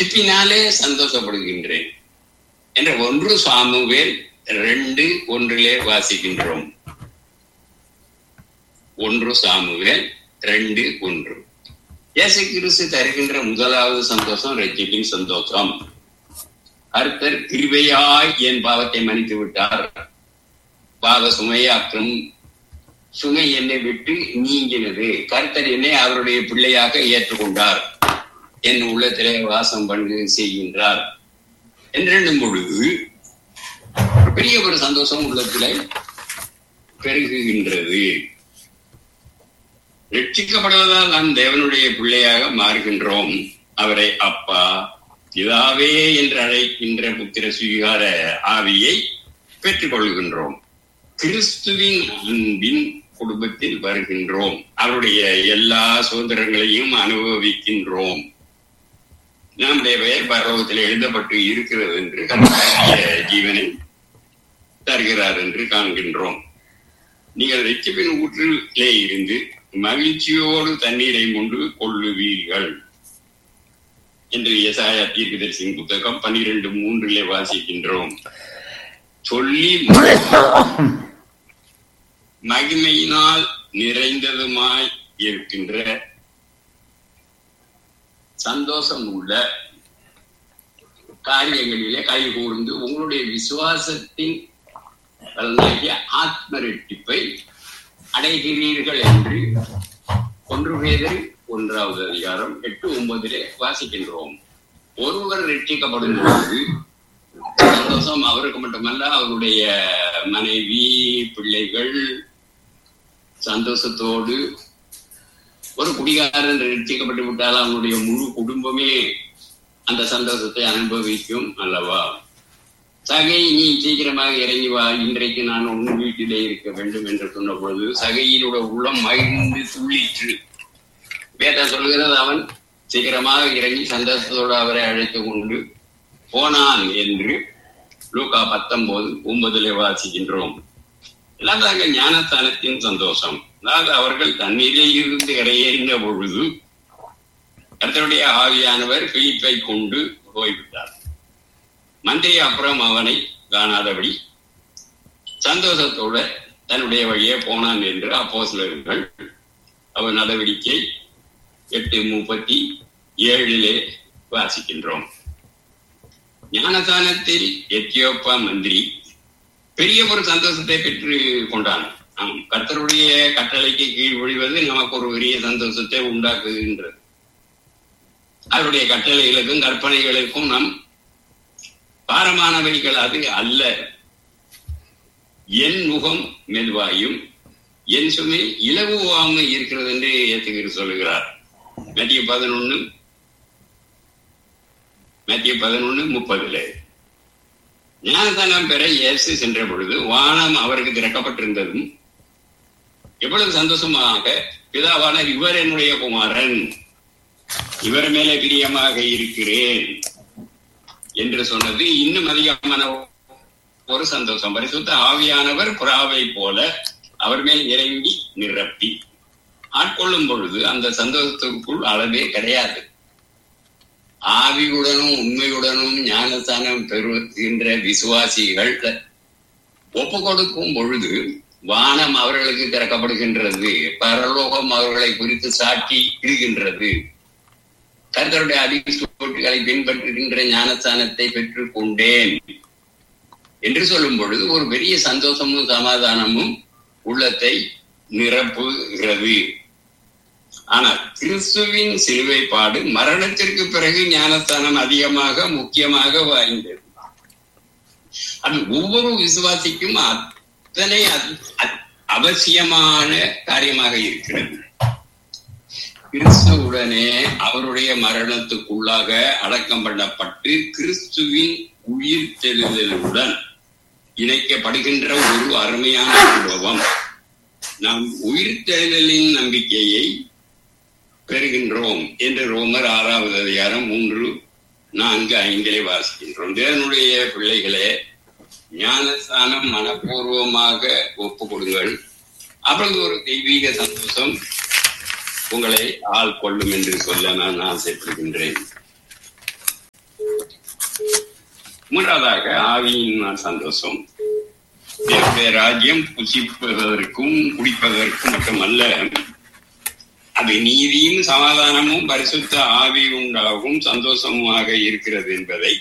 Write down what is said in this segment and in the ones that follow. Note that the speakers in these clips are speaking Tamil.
ரட்சிப்பினாலே சந்தோஷப்படுகின்றேன் என்ற ஒன்று சாமுவேல் ரெண்டு ஒன்றிலே வாசிக்கின்றோம் ஒன்று சாமுவேல் ரெண்டு ஒன்று இயேசு கிறிஸ்து தருகின்ற முதலாவது சந்தோஷம் ரட்சிப்பின் சந்தோஷம் கர்த்தர் கிருபையாய் என் பாவத்தை மன்னித்து விட்டார் பாவ சுமையாற்றும் சுமை என்னை விட்டு நீங்கினது கர்த்தர் என்னை அவருடைய பிள்ளையாக ஏற்றுக்கொண்டார் என் உள்ளத்திலே வாசம் பண்ணு செய்கின்றார் என்றெண்ணும் பொழுது பெரிய ஒரு சந்தோஷம் உள்ளத்திலே பெருகுகின்றது ரட்சிக்கப்படுவதால் நாம் தேவனுடைய பிள்ளையாக மாறுகின்றோம் அவரை அப்பா பிதாவே என்று அழைக்கின்ற புத்திர சுவீகார ஆவியை பெற்றுக் கொள்கின்றோம் கிறிஸ்துவின் அன்பின் குடும்பத்தில் வருகின்றோம் அவருடைய எல்லா சுதந்திரங்களையும் அனுபவிக்கின்றோம் நம்முடைய பெயர் பரவத்தில் எழுதப்பட்டு இருக்கிறது என்று கர்த்தருடைய ஜீவனை தருகிறார் என்று காண்கின்றோம் நீங்கள் ரட்சிப்பின் ஊற்றிலே இருந்து மகிழ்ச்சியோடு தண்ணீரை கொண்டு கொள்ளுவீர்கள் என்று எசாயா தீர்க்கதரிசியின் புத்தகம் பன்னிரண்டு மூன்றிலே வாசிக்கின்றோம் சொல்லி மகிமையினால் நிறைந்ததுமாய் இருக்கின்ற சந்தோஷம் உள்ள காரியங்களிலே கை கூர்ந்து உங்களுடைய விசுவாசத்தின் பலனாகிய ஆத்ம ரெட்டிப்பை அடைகிறீர்கள் என்று ஒன்று பேதர் ஒன்றாவது அதிகாரம் எட்டு ஒன்பதிலே வாசிக்கின்றோம் ஒருவர் ரட்சிக்கப்படும் பொழுது சந்தோஷம் அவருக்கு மட்டுமல்ல அவருடைய மனைவி பிள்ளைகள் சந்தோஷத்தோடு ஒரு குடிகாரன் ரட்சிக்கப்பட்டு விட்டால் அவனுடைய முழு குடும்பமே அந்த சந்தோஷத்தை அனுபவிக்கும் அல்லவா சகை நீ சீக்கிரமாக இறங்கி வா இன்றைக்கு நான் உன் வீட்டிலே இருக்க வேண்டும் என்று சொன்ன பொழுது சகையினோட உள்ளம் மகிழ்ந்து துள்ளிற்று வேதம் சொல்கிறது அவன் சீக்கிரமாக இறங்கி சந்தோஷத்தோடு அவரை அழைத்து கொண்டு போனான் என்று லூகா பத்தொன்பது ஒன்பதிலே வாசிக்கின்றோம் இல்லாத ஞானஸ்தானத்தின் சந்தோஷம் அதாவது அவர்கள் தண்ணீரிலே இருந்து கரையேறின பொழுது கர்த்தருடைய ஆவியானவர் பிலிப்பை கொண்டு போய்விட்டார் மந்திரி அப்புறம் அவனை காணாதபடி சந்தோஷத்தோட தன்னுடைய வழியே போனான் என்று அப்போ சிலர்கள் அவர் நடவடிக்கை எட்டு முப்பத்தி ஏழிலே வாசிக்கின்றோம் ஞானதானத்தில் எத்தியோப்பா மந்திரி பெரிய ஒரு சந்தோஷத்தை பெற்று கொண்டான் ஆம், கர்த்தருடைய கட்டளைக்கு கீழ்வழிவது நமக்கு ஒரு பெரிய சந்தோஷத்தை உண்டாக்குகின்றது அவருடைய கட்டளைகளுக்கும் கற்பனைகளுக்கும் நம் பாரமானவைகள் அது அல்ல என் முகம் மெதுவாயும் என் சுமை இலகுவாம இருக்கிறது என்று ஏத்துக்கிட்டு சொல்லுகிறார் மத்திய பதினொன்னு மத்திய பதினொன்னு முப்பதுல ஞானதானம் பெற இயேசு சென்ற பொழுது வானம் அவருக்கு திறக்கப்பட்டிருந்ததும் எவ்வளவு சந்தோஷமாக பிதாவான இவர் என்னுடைய குமாரன் இவர் மேலே பிரியமாக இருக்கிறேன் என்று சொன்னது இன்னும் அதிகமான ஒரு சந்தோஷம் பரிசுத்த ஆவியானவர் புறாவை போல அவர் மேல் இறங்கி நிரப்பி ஆட்கொள்ளும் பொழுது அந்த சந்தோஷத்திற்குள் அளவே கிடையாது ஆவியுடனும் உண்மையுடனும் ஞானஸ்தானம் பெறுகின்ற விசுவாசிகள் ஒப்பு கொடுக்கும் பொழுது வானம் அவர்களுக்கு திறக்கப்படுகின்றது பரலோகம் அவர்களை குறித்து சாட்சி இருக்கின்றது கர்த்தருடைய அடிசோட்டுகளை பின்பற்றுகின்ற ஞானஸ்தானத்தை பெற்றுக் கொண்டேன் என்று சொல்லும் பொழுது ஒரு பெரிய சந்தோஷமும் சமாதானமும் உள்ளத்தை நிரப்புகிறது ஆனால் கிறிஸ்துவின் சிலுவை பாடு மரணத்திற்கு பிறகு ஞானஸ்தானம் அதிகமாக முக்கியமாக வாய்ந்தது அது ஒவ்வொரு விசுவாசிக்கும் அத்தனை அ- அ- அவசியமான காரியமாக இருக்கிறது கிறிஸ்துவுடனே அவருடைய மரணத்துக்குள்ளாக அடக்கம் பண்ணப்பட்டு கிறிஸ்துவின் உயிர் தெழுதலுடன் இணைக்கப்படுகின்ற ஒரு அருமையான அனுபவம் நாம் உயிர் தெழுதலின் நம்பிக்கையை பெறுகின்றோம் என்று ரோமர் ஆறாவது அதிகாரம் மூன்று நான்கு ஐந்திலே வாசிக்கின்றோம் தேவனுடைய பிள்ளைகளே ஞானஸ்தானம் மனப்பூர்வமாக ஒப்பு கொடுங்கள் அப்பொழுது ஒரு தெய்வீக சந்தோஷம் உங்களை ஆள் கொள்ளும் என்று சொல்ல நான் ஆசைப்படுகின்றேன் மூன்றாவதாக ஆவியின் சந்தோஷம் தேவனுடைய ராஜ்யம் புசிப்பதற்கும் குடிப்பதற்கும் மட்டுமல்ல அது நீதியும் சமாதானமும் பரிசுத்த ஆவி உண்டாகும் சந்தோஷமுமாக இருக்கிறது என்பதை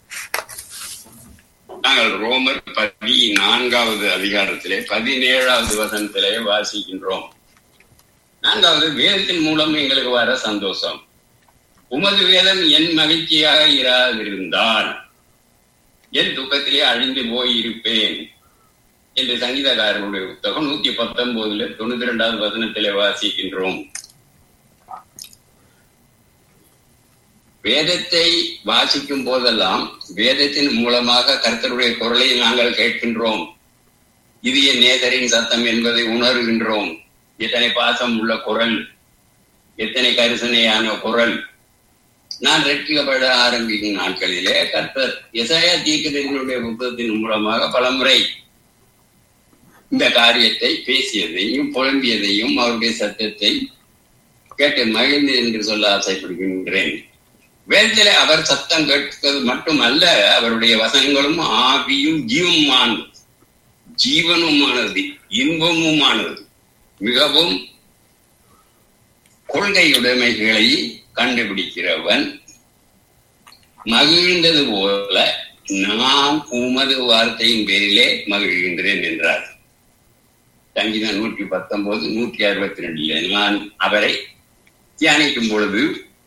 நாங்கள் ரோமர் பதினான்காவது அதிகாரத்திலே பதினேழாவது வசனத்திலே வாசிக்கின்றோம் நான்காவது வேதத்தின் மூலம் எங்களுக்கு வர சந்தோஷம் உமது வேதம் என் மகிழ்ச்சியாக இராதிருந்தால் என் துக்கத்திலே அழிந்து போய் இருப்பேன் என்று சங்கீதக்காரருடைய புத்தகம் நூத்தி பத்தொன்பதுல தொண்ணூத்தி இரண்டாவது வசனத்திலே வாசிக்கின்றோம் வேதத்தை வாசிக்கும் போதெல்லாம் வேதத்தின் மூலமாக கர்த்தருடைய குரலை நாங்கள் கேட்கின்றோம் இது என் நேதரின் சத்தம் என்பதை உணர்கின்றோம் எத்தனை பாசம் உள்ள குரல் எத்தனை கரிசனையான குரல் நான் ரெட்டிக்கப்பட ஆரம்பிக்கும் நாட்களிலே கர்த்தர் எசாயா தீர்க்கதரிசனுடைய புத்தகத்தின் மூலமாக பலமுறை இந்த காரியத்தை பேசியதையும் புலம்பியதையும் அவருடைய சத்தத்தை கேட்டு மகிழ்ந்து என்று சொல்ல ஆசைப்படுகின்றேன் வேதத்திலே அவர் சத்தம் கேட்கிறது மட்டுமல்ல அவருடைய வசனங்களும் ஆவியும் ஜீவமானது ஜீவனுமானது இன்பமுமானது மிகவும் கொள்கையுடைமைகளை கண்டுபிடிக்கிறவன் மகிழ்ந்தது போல நான் உமது வார்த்தையின் பேரிலே மகிழ்கின்றேன் என்றார் சங்கீதம் நூற்றி பத்தொன்பது நூற்றி அறுபத்தி ரெண்டுல நான் அவரை தியானிக்கும் பொழுது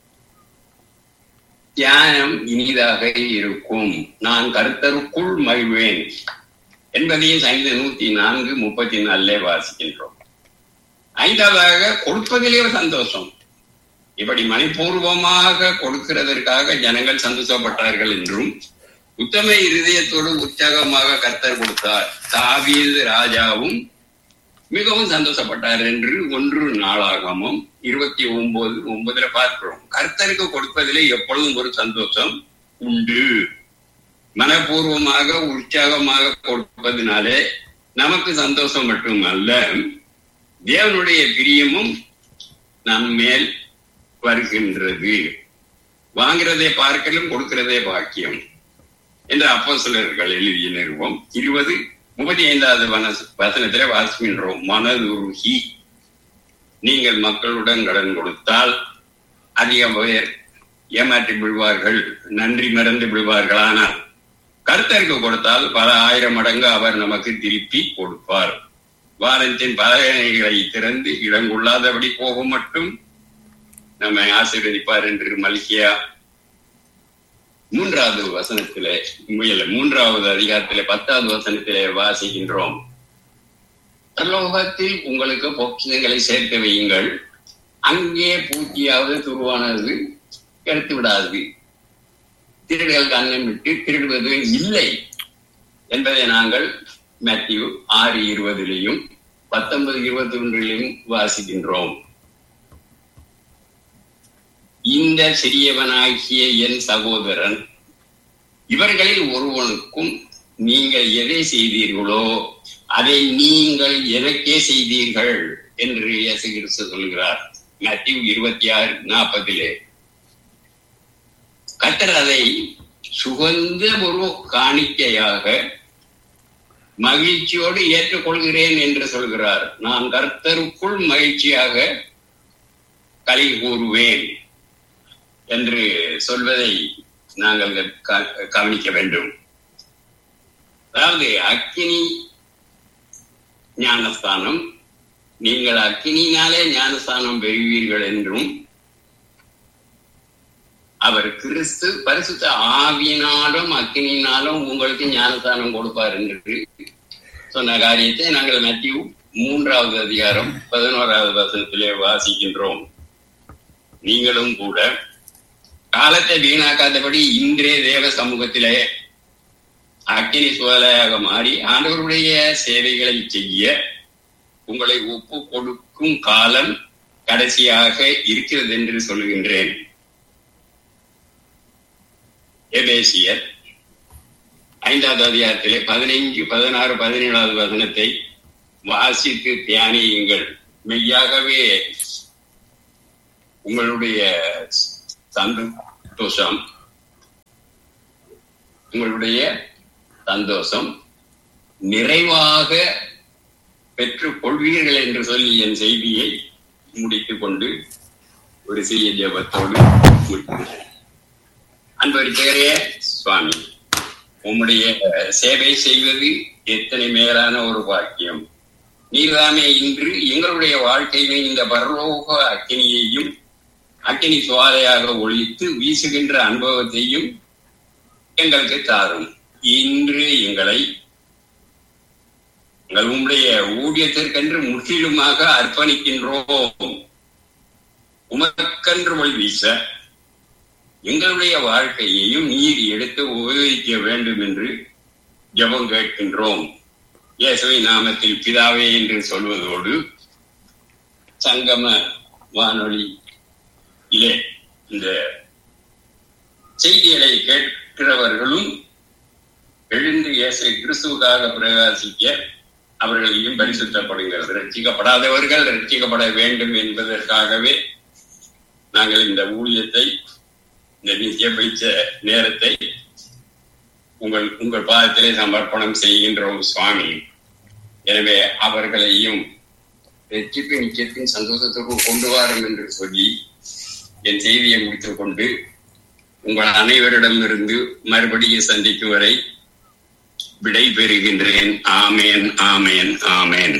தியானம் இனிதாக இருக்கும் நான் கருத்தருக்குள் மகிழ்வேன் என்பதையும் சங்கீதம் நூத்தி நான்கு முப்பத்தி நாலுல வாசிக்கின்றோம் ஐந்தாவதாக கொடுப்பதிலே சந்தோஷம் இப்படி மணிபூர்வமாக கொடுக்கிறதற்காக ஜனங்கள் சந்தோஷப்பட்டார்கள் என்றும் உத்தம இருதயத்தோடு உற்சாகமாக கர்த்தர் கொடுத்தார் தாவீது ராஜாவும் மிகவும் சந்தோஷப்பட்டார் என்று ஒன்று நாளாகமும் இருபத்தி ஒன்பது ஒன்பதுல பார்க்கிறோம் கர்த்தருக்கு கொடுப்பதிலே எப்பொழுதும் ஒரு சந்தோஷம் உண்டு மனப்பூர்வமாக உற்சாகமாக கொடுப்பதனாலே நமக்கு சந்தோஷம் மட்டுமல்ல தேவனுடைய பிரியமும் நம் மேல் வருகின்றது வாங்கிறதை பார்க்கலும் கொடுக்கிறதே பாக்கியம் என்று அப்போ சிலர்கள் எழுதிய நிறுவம் இருபது முப்பத்தி ஐந்தாவது வசனத்திலே வாசிக்கின்றோம் மனதுருகி நீங்கள் மக்களுடன் கடன் கொடுத்தால் அதிக பேர் ஏமாற்றி விடுவார்கள் நன்றி மறந்து விடுவார்கள் ஆனால் கர்த்தருக்கு கொடுத்தால் பல ஆயிரம் மடங்கு அவர் நமக்கு திருப்பி கொடுப்பார் வாரத்தின் பலகைகளை திறந்து இடங்கொள்ளாதபடி போக மட்டும் நம்மை ஆசீர்வதிப்பார் என்று மல்கியா மூன்றாவது வசனத்திலே முயல மூன்றாவது அதிகாரத்திலே பத்தாவது வசனத்திலே வாசிக்கின்றோம் பரலோகத்தில் உங்களுக்கு பொக்கிஷங்களை சேர்த்து வையுங்கள் அங்கே பூச்சியாவது துருவானது எடுத்து விடாது திருடுகள் கண்ணம் விட்டு திருடுவது இல்லை என்பதை நாங்கள் மேத்யூ ஆறு இருபதிலையும் பத்தொன்பது இருபத்தி ஒன்றிலையும் வாசிக்கின்றோம் இந்த சிறியவனாகிய என் சகோதரன் இவர்களில் ஒருவனுக்கும் நீங்கள் எதை செய்தீர்களோ அதை நீங்கள் எனக்கே செய்தீர்கள் என்று இயேசு கிறிஸ்து சொல்கிறார் மேத்யூ இருபத்தி ஆறு நாற்பதிலே கத்தர் அதை சுகந்த ஒரு காணிக்கையாக மகிழ்ச்சியோடு ஏற்றுக்கொள்கிறேன் என்று சொல்கிறார் நான் கர்த்தருக்குள் மகிழ்ச்சியாக கலை கூறுவேன் என்று சொல்வதை நாங்கள் கவனிக்க வேண்டும் அதாவது அக்கினி ஞானஸ்தானம் நீங்கள் அக்கினினாலே ஞானஸ்தானம் பெறுவீர்கள் என்றும் அவர் கிறிஸ்து பரிசுத்த ஆவியினாலும் அக்கினினாலும் உங்களுக்கு ஞானஸ்தானம் கொடுப்பார் என்று சொன்ன காரியத்தை நாங்கள் மத்திய மூன்றாவது அதிகாரம் பதினோராவது வசனத்திலே வாசிக்கின்றோம் நீங்களும் கூட காலத்தை வீணாக்காதபடி இன்றே தேவ சமூகத்திலே அக்கினி சோதனையாக மாறி ஆண்டவருடைய சேவைகளை செய்ய உங்களை ஒப்பு கொடுக்கும் காலம் கடைசியாக இருக்கிறது என்று சொல்லுகின்றேன் எபேசியர் ஐந்தாவது அதிகாரத்திலே பதினைஞ்சு பதினாறு பதினேழாவது வசனத்தை வாசித்து தியானியுங்கள் மெய்யாகவே உங்களுடைய சந்தோஷம் உங்களுடைய சந்தோஷம் நிறைவாக பெற்றுக் கொள்வீர்கள் என்று சொல்லி என் செய்தியை முடித்துக் கொண்டு ஒரு சிறிய ஜெபத்தோடு முடிக்கிறேன் அன்பரிச்சகரே சுவாமி உம்முடைய சேவை செய்வது எத்தனை மேலான ஒரு பாக்கியம் நீர்தாமே இன்று எங்களுடைய வாழ்க்கையிலே இந்த பரலோக அக்கினியையும் அக்கினி சுவாதையாக ஒழித்து வீசுகின்ற அனுபவத்தையும் எங்களுக்கு தாரும் இன்று எங்களை எங்கள் உம்முடைய ஊழியத்திற்கென்று முற்றிலுமாக அர்ப்பணிக்கின்றோம் உமக்கன்று மொழி வீச எங்களுடைய வாழ்க்கையையும் நீர் எடுத்து உபயோகிக்க வேண்டும் என்று ஜெபம் கேட்கின்றோம் இயேசுவை நாமத்தில் பிதாவே என்று சொல்வதோடு சங்கம வானொலி இலே இந்த செய்திகளை கேட்கிறவர்களும் எழுந்து இயேசு கிறிஸ்துவுக்காக பிரகாசிக்க அவர்களையும் பரிசுத்தப்படுகிறது ரட்சிக்கப்படாதவர்கள் ரட்சிக்கப்பட வேண்டும் என்பதற்காகவே நாங்கள் இந்த ஊழியத்தை இந்த நித்திய பயிற்ச நேரத்தை உங்கள் உங்கள் பாதத்திலே சமர்ப்பணம் செய்கின்றோம் சுவாமி எனவே அவர்களையும் வெற்றிக்கு நிச்சயத்தின் சந்தோஷத்துக்கு கொண்டு வாரும் என்று சொல்லி என் செய்தியை முடித்துக் கொண்டு உங்கள் அனைவரிடமிருந்து மறுபடியும் சந்திக்கும் வரை விடை பெறுகின்றேன் ஆமேன் ஆமேன் ஆமேன்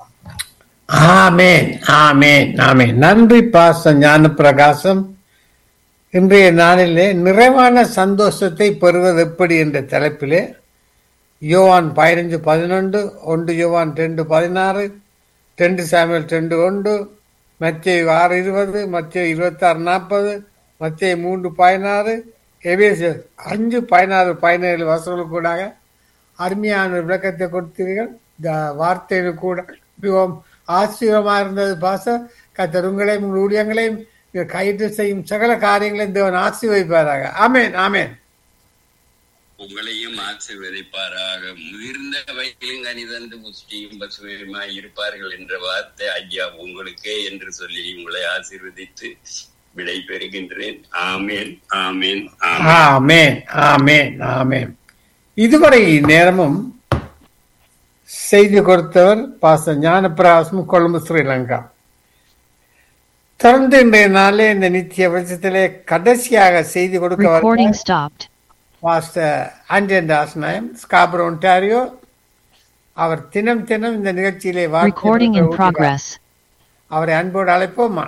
ஆமேன் ஆமேன் ஆமேன் நன்றி பாச ஞான பிரகாசம் இன்றைய நாளிலே நிறைவான சந்தோஷத்தை பெறுவது எப்படி என்ற தலைப்பிலே யோவான் பதினஞ்சு பதினொன்று ஒன்று யோவான் ரெண்டு பதினாறு ரெண்டு சாமியல் ரெண்டு ஒன்று மத்திய ஆறு இருபது மத்திய இருபத்தாறு நாற்பது மத்திய மூன்று பதினாறு எபேசியர் அஞ்சு பதினாறு பதினேழு வசூல் கூட அருமையான விளக்கத்தை கொடுத்தீர்கள் இந்த வார்த்தையில் கூட மிகவும் ஆச்சரியமா இருந்தது பாச கத்தர் உங்களையும் உங்கள் ஊழியங்களையும் கைது செய்யும் சகல காரியங்களையும் தேவன் ஆசீர்வதிப்பாராக ஆமேன் ஆமேன் உங்களையும் ஆசீர்வதிப்பாராக முதிர்ந்த வயதிலும் கனிதந்து புஷ்டியும் பசுமையுமாய் இருப்பார்கள் என்ற வார்த்தை ஐயா உங்களுக்கே என்று சொல்லி உங்களை ஆசீர்வதித்து விடை பெறுகின்றேன் ஆமேன் ஆமேன் ஆமேன் ஆமேன் ஆமேன் ஆமேன் இதுவரை நேரமும் செய்தி கொடுத்தவர் பாச ஞானப்பிரகாசம் கொழும்பு ஸ்ரீலங்கா தொடர்ந்து இன்றைய நாளே இந்த நித்திய பட்சத்திலே கடைசியாக செய்தி கொடுக்க Recording வருகிறார் stopped. மாஸ்டர் ஆண்டியன் தாஸ்நாயம் ஸ்காபர் ஒன்டாரியோ அவர் தினம் தினம் இந்த நிகழ்ச்சியிலே வார்த்தை Recording in கொடுக்க progress. அவரை அன்போடு அழைப்போமா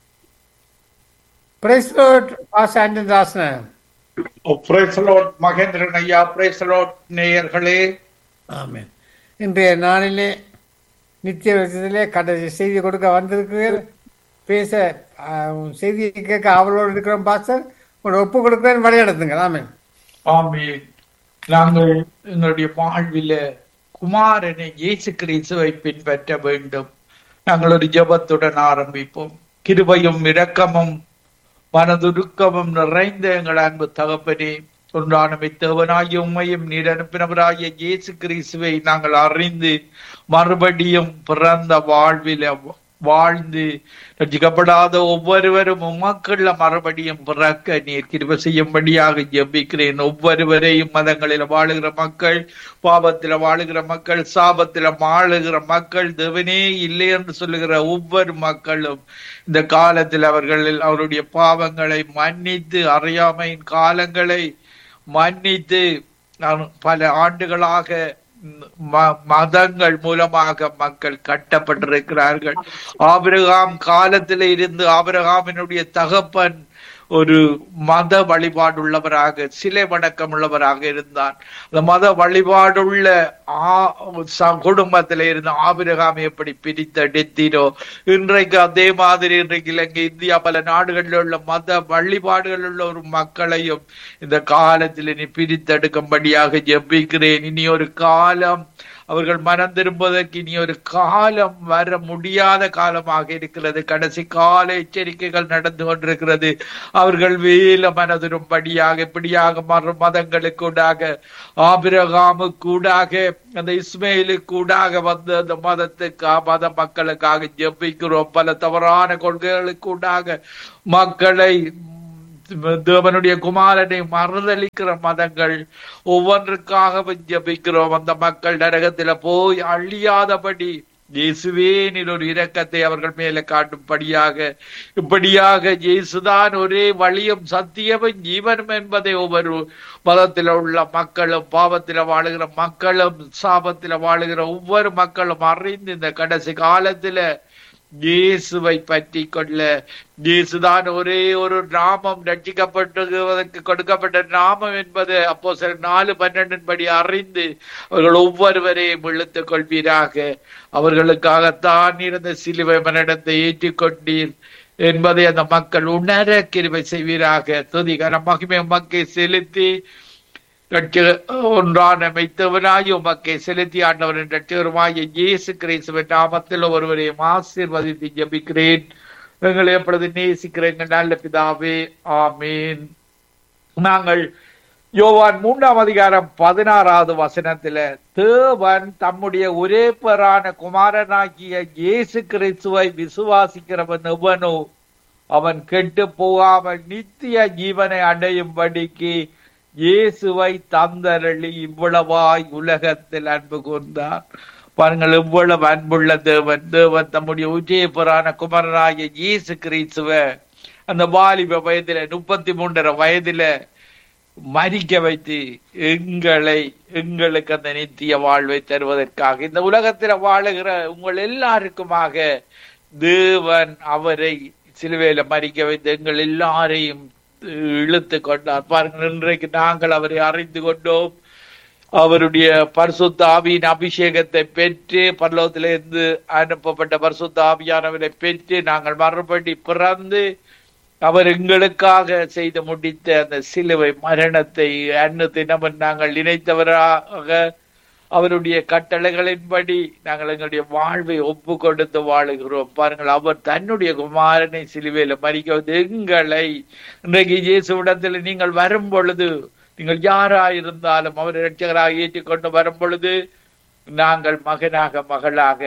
பிரைஸ் பாஸ் ஆண்டியன் தாஸ்நாயம் பிரேசலோட் மகேந்திரன் ஐயா பிரேசலோட் நேயர்களே ஆமென் இன்றைய நாளிலே நித்திய விஷயத்திலே கடைசி செய்தி கொடுக்க வந்திருக்கிறீர்கள் பேச ஆஹ், உன் செய்தியை கேட்க அவளோடு இருக்கிறோம் பாஸ்டர் உங்களை ஒப்பு கொடுக்கிறேன் வழிநடத்துங்க ஆமென் ஆமே நாங்கள் எங்களுடைய வாழ்வில குமாரனை இயேசு கிறிஸ்துவை பின்பற்ற வேண்டும் நாங்கள் ஒரு ஜெபத்துடன் ஆரம்பிப்போம் கிருபையும் இரக்கமும் மனதுருக்கமும் நிறைந்த எங்கள் அன்பு தகப்பனே ஒன்றான தேவனாகிய உண்மையும் நீர் அனுப்பினவராகிய இயேசு கிறிஸ்துவை நாங்கள் அறிந்து மறுபடியும் பிறந்த வாழ்வில வாழ்ந்து ரட்சிக்கப்படாத ஒவ்வொருவரும் உமக்குள்ள மறுபடியும் பிறக்க நீர் கிருப செய்யும்படியாக ஜெபிக்கிறேன் ஒவ்வொருவரையும் மதங்களில் வாழுகிற மக்கள் பாவத்தில வாழுகிற மக்கள் சாபத்தில வாழுகிற மக்கள் தேவனே இல்லை என்று சொல்லுகிற ஒவ்வொரு மக்களும் இந்த காலத்தில் அவர்கள் அவருடைய பாவங்களை மன்னித்து அறியாமையின் காலங்களை மன்னித்து நான் பல ஆண்டுகளாக ம- மதங்கள் மூலமாக மக்கள் கட்டப்பட்டிருக்கிறார்கள் ஆபிரகாம் காலத்திலே இருந்து ஆபிரகாமினுடைய தகப்பன் ஒரு மத வழிபாடுள்ளவராக சிலை வணக்கம் உள்ளவராக இருந்தான் அந்த மத வழிபாடுள்ள ஆ- ச- குடும்பத்திலே இருந்து ஆபிரகாம் எப்படி பிரித்தெடுத்தீரோ இன்றைக்கு அதே மாதிரி இன்றைக்கு இலங்கை இந்தியா பல நாடுகளில் உள்ள மத வழிபாடுகள் உள்ள ஒரு மக்களையும் இந்த காலத்தில் நீ பிரித்தெடுக்கும்படியாக ஜெபிக்கிறேன் இனி ஒரு காலம் அவர்கள் மனம் திரும்புவதற்கு இனி ஒரு காலம் வர முடியாத காலமாக இருக்கிறது கடைசி கால எச்சரிக்கைகள் நடந்து கொண்டிருக்கிறது அவர்கள் வேல மனதிரும்படியாக இப்படியாக மறு மதங்களுக்கூடாக ஆபிரகாமுக்கூடாக அந்த இஸ்மேலுக்கூடாக வந்து அந்த மதத்துக்கு மத மக்களுக்காக ஜெபிக்கிறோம் பல தவறான கொள்கைகளுக்கூடாக மக்களை தேவனுடைய குமாரனை மறுதளிக்கிற மதங்கள் ஒவ்வொன்றுக்காக ஜபிக்கிறோம் அந்த மக்கள் நரகத்தில போய் அழியாதபடி இயேசுவே நீர் ஒரு இரக்கத்தை அவர்கள் மேல காட்டும்படியாக இப்படியாக இயேசுதான் ஒரே வழியும் சத்தியமும் ஜீவனும் என்பதை ஒவ்வொரு மதத்தில உள்ள மக்களும் பாவத்தில வாழுகிற மக்களும் சாபத்தில வாழுகிற ஒவ்வொரு மக்களும் அறிந்து இந்த கடைசி காலத்தில இயேசுவை பற்றி கொள்ள இயேசுதான் ஒரே ஒரு நாமம் ரட்சிக்கப்பட்டதற்கு கொடுக்கப்பட்ட நாமம் என்பது அப்போ சில நாலு பன்னெண்டின் படி அறிந்து அவர்கள் ஒவ்வொருவரையும் இழுத்துக் கொள்வீராக அவர்களுக்காகத்தான் இருந்த சிலுவை மரணத்தை ஏற்றுக்கொண்டீர் என்பதை அந்த மக்கள் உணர கிருபை செய்வீராக துதிகர மகிமை மக்கை செலுத்தி ஒன்றான மைத்தவனாய் உமக்கை செலுத்தி ஆண்டவரின் ரட்சகருமாய இயேசு கிறிஸ்துவின் நாமத்தில் ஒருவரையும் ஆசீர்வதித்து ஜபிக்கிறேன் எங்களை எப்பொழுது நேசிக்கிறேன் நல்ல பிதாவே ஆமீன் நாங்கள் யோவான் மூன்றாம் அதிகாரம் பதினாறாவது வசனத்துல தேவன் தம்முடைய ஒரே பெறான குமாரனாகிய இயேசு கிறிஸ்துவை விசுவாசிக்கிறவன் எவனோ அவன் கெட்டு போகாமல் நித்திய ஜீவனை அடையும்படிக்கு இயேசுவை தந்தரளி இவ்வளவாய் உலகத்தில் அன்பு கூர்ந்தார் பாருங்கள் இவ்வளவு அன்புள்ள தேவன் தேவன் தம்முடைய உஜய புராண குமரனாகிய இயேசு கிறிஸ்துவ அந்த வாலிப வயதுல முப்பத்தி மூன்றரை வயதுல மறிக்க வைத்து எங்களை எங்களுக்கு அந்த நித்திய வாழ்வை தருவதற்காக இந்த உலகத்துல வாழுகிற உங்கள் எல்லாருக்குமாக தேவன் அவரை சிலுவையில மறிக்க வைத்து எங்கள் எல்லாரையும் இழுத்து கொண்டார் பாருங்கள் இன்றைக்கு நாங்கள் அவரை அறிந்து கொண்டோம் அவருடைய பரிசுத்த ஆவியின் அபிஷேகத்தை பெற்று பரலோகத்திலிருந்து அனுப்பப்பட்ட பரிசுத்த ஆவியானவரை பெற்று நாங்கள் மறுபடி பிறந்து அவர் எங்களுக்காக செய்து முடித்த அந்த சிலுவை மரணத்தை அன்னு தினம் நாங்கள் நினைத்தவராக அவருடைய கட்டளைகளின்படி நாங்கள் எங்களுடைய வாழ்வை ஒப்பு கொடுத்து வாழுகிறோம் பாருங்கள் அவர் தன்னுடைய குமாரனை சிலுவையில மறிக்க எங்களை இன்றைக்கு இயேசுவிடத்தில் நீங்கள் வரும் பொழுது நீங்கள் யாராயிருந்தாலும் அவர் இரட்சகராக ஏற்றுக்கொண்டு வரும் பொழுது நாங்கள் மகனாக மகளாக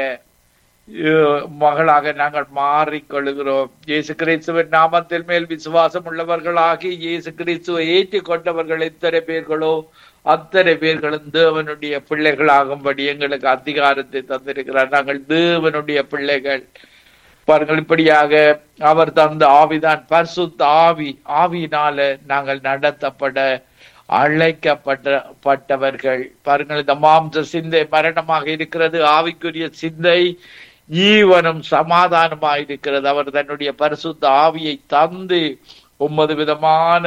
மகளாக நாங்கள் மாறிக்கொள்கிறோம் இயேசு கிறிஸ்துவின் நாமத்தில் மேல் விசுவாசம் உள்ளவர்களாகி இயேசு கிறிஸ்துவை ஏற்றுக்கொண்டவர்கள் எத்தனை பேர்களோ அத்தனை பேர்களும் தேவனுடைய பிள்ளைகளாகும்படி எங்களுக்கு அதிகாரத்தை தந்திருக்கிறார் நாங்கள் தேவனுடைய பிள்ளைகள் பாருங்கள் இப்படியாக அவர் தந்த ஆவிதான் பரிசுத்த ஆவி ஆவியினால நாங்கள் நடத்தப்பட அழைக்கப்பட்ட பட்டவர்கள் பாருங்கள் இந்த மாம்ச சிந்தை மரணமாக இருக்கிறது ஆவிக்குரிய சிந்தை ஜீவனும் சமாதானமாக இருக்கிறது அவர் தன்னுடைய பரிசுத்த ஆவியை தந்து ஒன்பது விதமான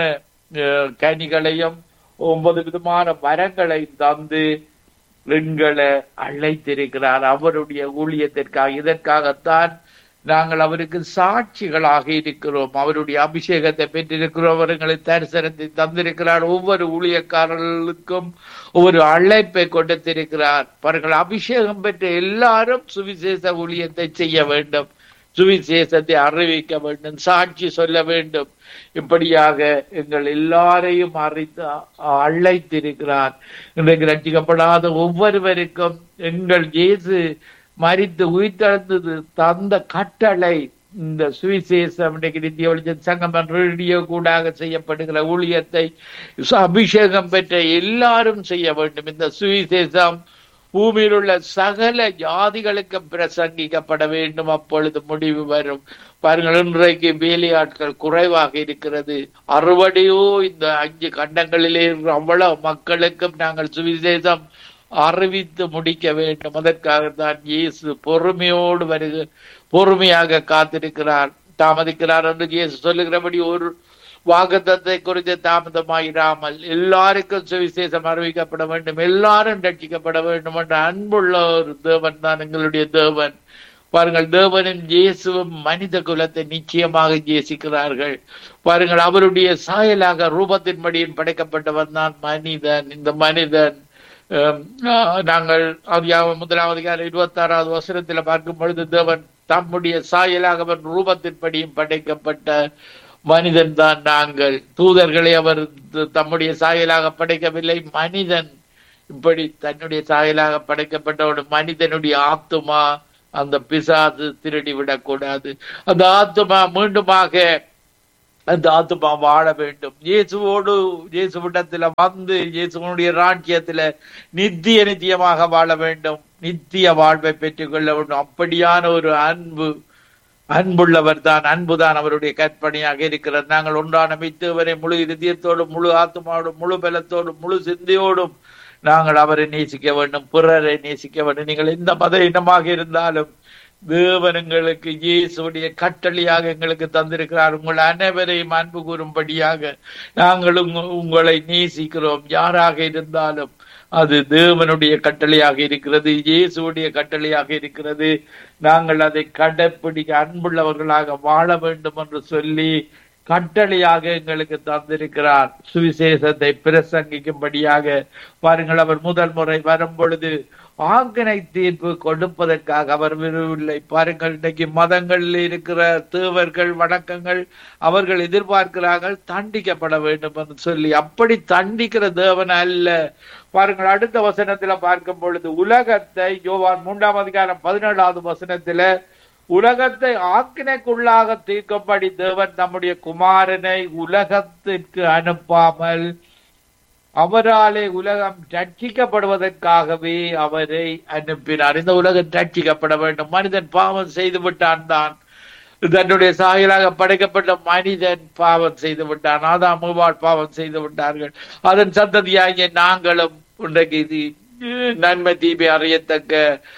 கனிகளையும் ஒன்பது விதமான வரங்களை தந்து எங்களை அழைத்திருக்கிறார் அவருடைய ஊழியத்திற்காக இதற்காகத்தான் நாங்கள் அவருக்கு சாட்சிகளாக இருக்கிறோம் அவருடைய அபிஷேகத்தை பெற்றிருக்கிறோம் அவர்களை தரிசனத்தை தந்திருக்கிறார் ஒவ்வொரு ஊழியக்காரர்களுக்கும் ஒவ்வொரு அழைப்பை கொடுத்திருக்கிறார் அவர்கள் அபிஷேகம் பெற்ற எல்லாரும் சுவிசேஷ ஊழியத்தை செய்ய வேண்டும் சுவிசேஷத்தை அறிவிக்க வேண்டும் சாட்சி சொல்ல வேண்டும் இப்படியாக எங்கள் எல்லாரையும் அறித்து அழைத்திருக்கிறார் இன்றைக்கு ரட்சிக்கப்படாத ஒவ்வொருவருக்கும் எங்கள் இயேசு மறித்து உயிர்த்தெழுந்தது தந்த கட்டளை இந்த சுவிசேஷம் இன்றைக்கு நித்திய ஒளிச்ச சங்கம் ரேடியோ கூடாக செய்யப்படுகிற ஊழியத்தை அபிஷேகம் பெற்ற எல்லாரும் செய்ய வேண்டும் இந்த சுவிசேஷம் பூமியில் உள்ள சகல ஜாதிகளுக்கு பிரசங்கிக்கப்பட வேண்டும் அப்பொழுது முடிவு வரும் பாருங்கள் இன்றைக்கு வேலையாட்கள் குறைவாக இருக்கிறது அறுவடையோ இந்த அஞ்சு கண்டங்களிலே அவ்வளவு மக்களுக்கும் நாங்கள் சுவிசேஷம் அறிவித்து முடிக்க வேண்டும் அதற்காக தான் இயேசு பொறுமையோடு வருக பொறுமையாக காத்திருக்கிறார் தாமதிக்கிறார் என்று இயேசு சொல்லுகிறபடி ஒரு வாக்குத்தத்தை குறித்து தாமதமாயிராமல் எல்லாருக்கும் சுவிசேஷம் அறிவிக்கப்பட வேண்டும் எல்லாரும் ரட்சிக்கப்பட வேண்டும் என்ற அன்புள்ள ஒரு தேவன் தான் எங்களுடைய தேவன் பாருங்கள் தேவனும் இயேசுவும் மனித குலத்தை நிச்சயமாக ஜேசிக்கிறார்கள் பாருங்கள் அவருடைய சாயலாக ரூபத்தின்படியும் படைக்கப்பட்டவன் தான் மனிதன் இந்த மனிதன் நாங்கள் முதலாவது அதிகாரம் இருபத்தி ஆறாவது வசனத்துல பார்க்கும் பொழுது தேவன் தம்முடைய சாயலாக அவன் ரூபத்தின்படியும் படைக்கப்பட்ட மனிதன் தான் நாங்கள் தூதர்களை அவர் தம்முடைய சாயலாக படைக்கவில்லை மனிதன் இப்படி தன்னுடைய சாயலாக படைக்கப்பட்ட ஒரு மனிதனுடைய ஆத்துமா அந்த பிசாது திருடி விடக்கூடாது அந்த ஆத்துமா மீண்டுமாக அந்த ஆத்மா வாழ வேண்டும் இயேசுவோடு இயேசுவிடத்துல வந்து இயேசுவனுடைய ராஜ்யத்துல நித்திய நித்தியமாக வாழ வேண்டும் நித்திய வாழ்வை பெற்றுக் கொள்ள வேண்டும் அப்படியான ஒரு அன்பு அன்புள்ளவர் தான் அன்புதான் அவருடைய கற்பனையாக இருக்கிறது நாங்கள் ஒன்றான மித்தவரை முழு இதயத்தோடும் முழு ஆத்மாவோடும் முழு பலத்தோடும் முழு சிந்தையோடும் நாங்கள் அவரை நேசிக்க வேண்டும் பிறரை நேசிக்க வேண்டும் நீங்கள் எந்த மத இனமாக இருந்தாலும் தேவன் எங்களுக்கு இயேசுடைய கட்டளையாக எங்களுக்கு தந்திருக்கிறார் உங்கள் அனைவரையும் அன்பு கூறும்படியாக நாங்கள் உங்க- உங்களை நேசிக்கிறோம் யாராக இருந்தாலும் அது தேவனுடைய கட்டளையாக இருக்கிறது இயேசுடைய கட்டளையாக இருக்கிறது நாங்கள் அதை கடைப்பிடிக்க அன்புள்ளவர்களாக வாழ வேண்டும் என்று சொல்லி கட்டளையாக எங்களுக்கு தந்திருக்கிறார் சுவிசேஷத்தை பிரசங்கிக்கும்படியாக பாருங்கள் அவர் முதல் முறை வரும் பொழுது ஆங்கனை தீர்ப்பு கொடுப்பதற்காக அவர் விரும்பவில்லை பாருங்கள் இன்னைக்கு மதங்களில் இருக்கிற தேவர்கள் வணக்கங்கள் அவர்கள் எதிர்பார்க்கிறார்கள் தண்டிக்கப்பட வேண்டும் என்று சொல்லி அப்படி தண்டிக்கிற தேவன் அல்ல பாருங்கள் அடுத்த வசனத்துல பார்க்கும் பொழுது உலகத்தை யோவான் மூன்றாம் அதிகாரம் பதினேழாவது வசனத்துல உலகத்தை ஆக்கினைக்குள்ளாக தீர்க்கும்படி தேவன் நம்முடைய குமாரனை உலகத்திற்கு அனுப்பாமல் அவராலே உலகம் ரட்சிக்கப்படுவதற்காகவே அவரை அனுப்பினார் இந்த உலகம் ரட்சிக்கப்பட வேண்டும் மனிதன் பாவம் செய்து விட்டான் தான் தன்னுடைய சாயலாக படைக்கப்பட்ட மனிதன் பாவம் செய்து விட்டான் ஆதாம் மூவாள் பாவம் செய்து விட்டார்கள் அதன் சந்ததியாகிய நாங்களும் இன்றைக்கு இது நன்மை தீமை அறியத்தக்க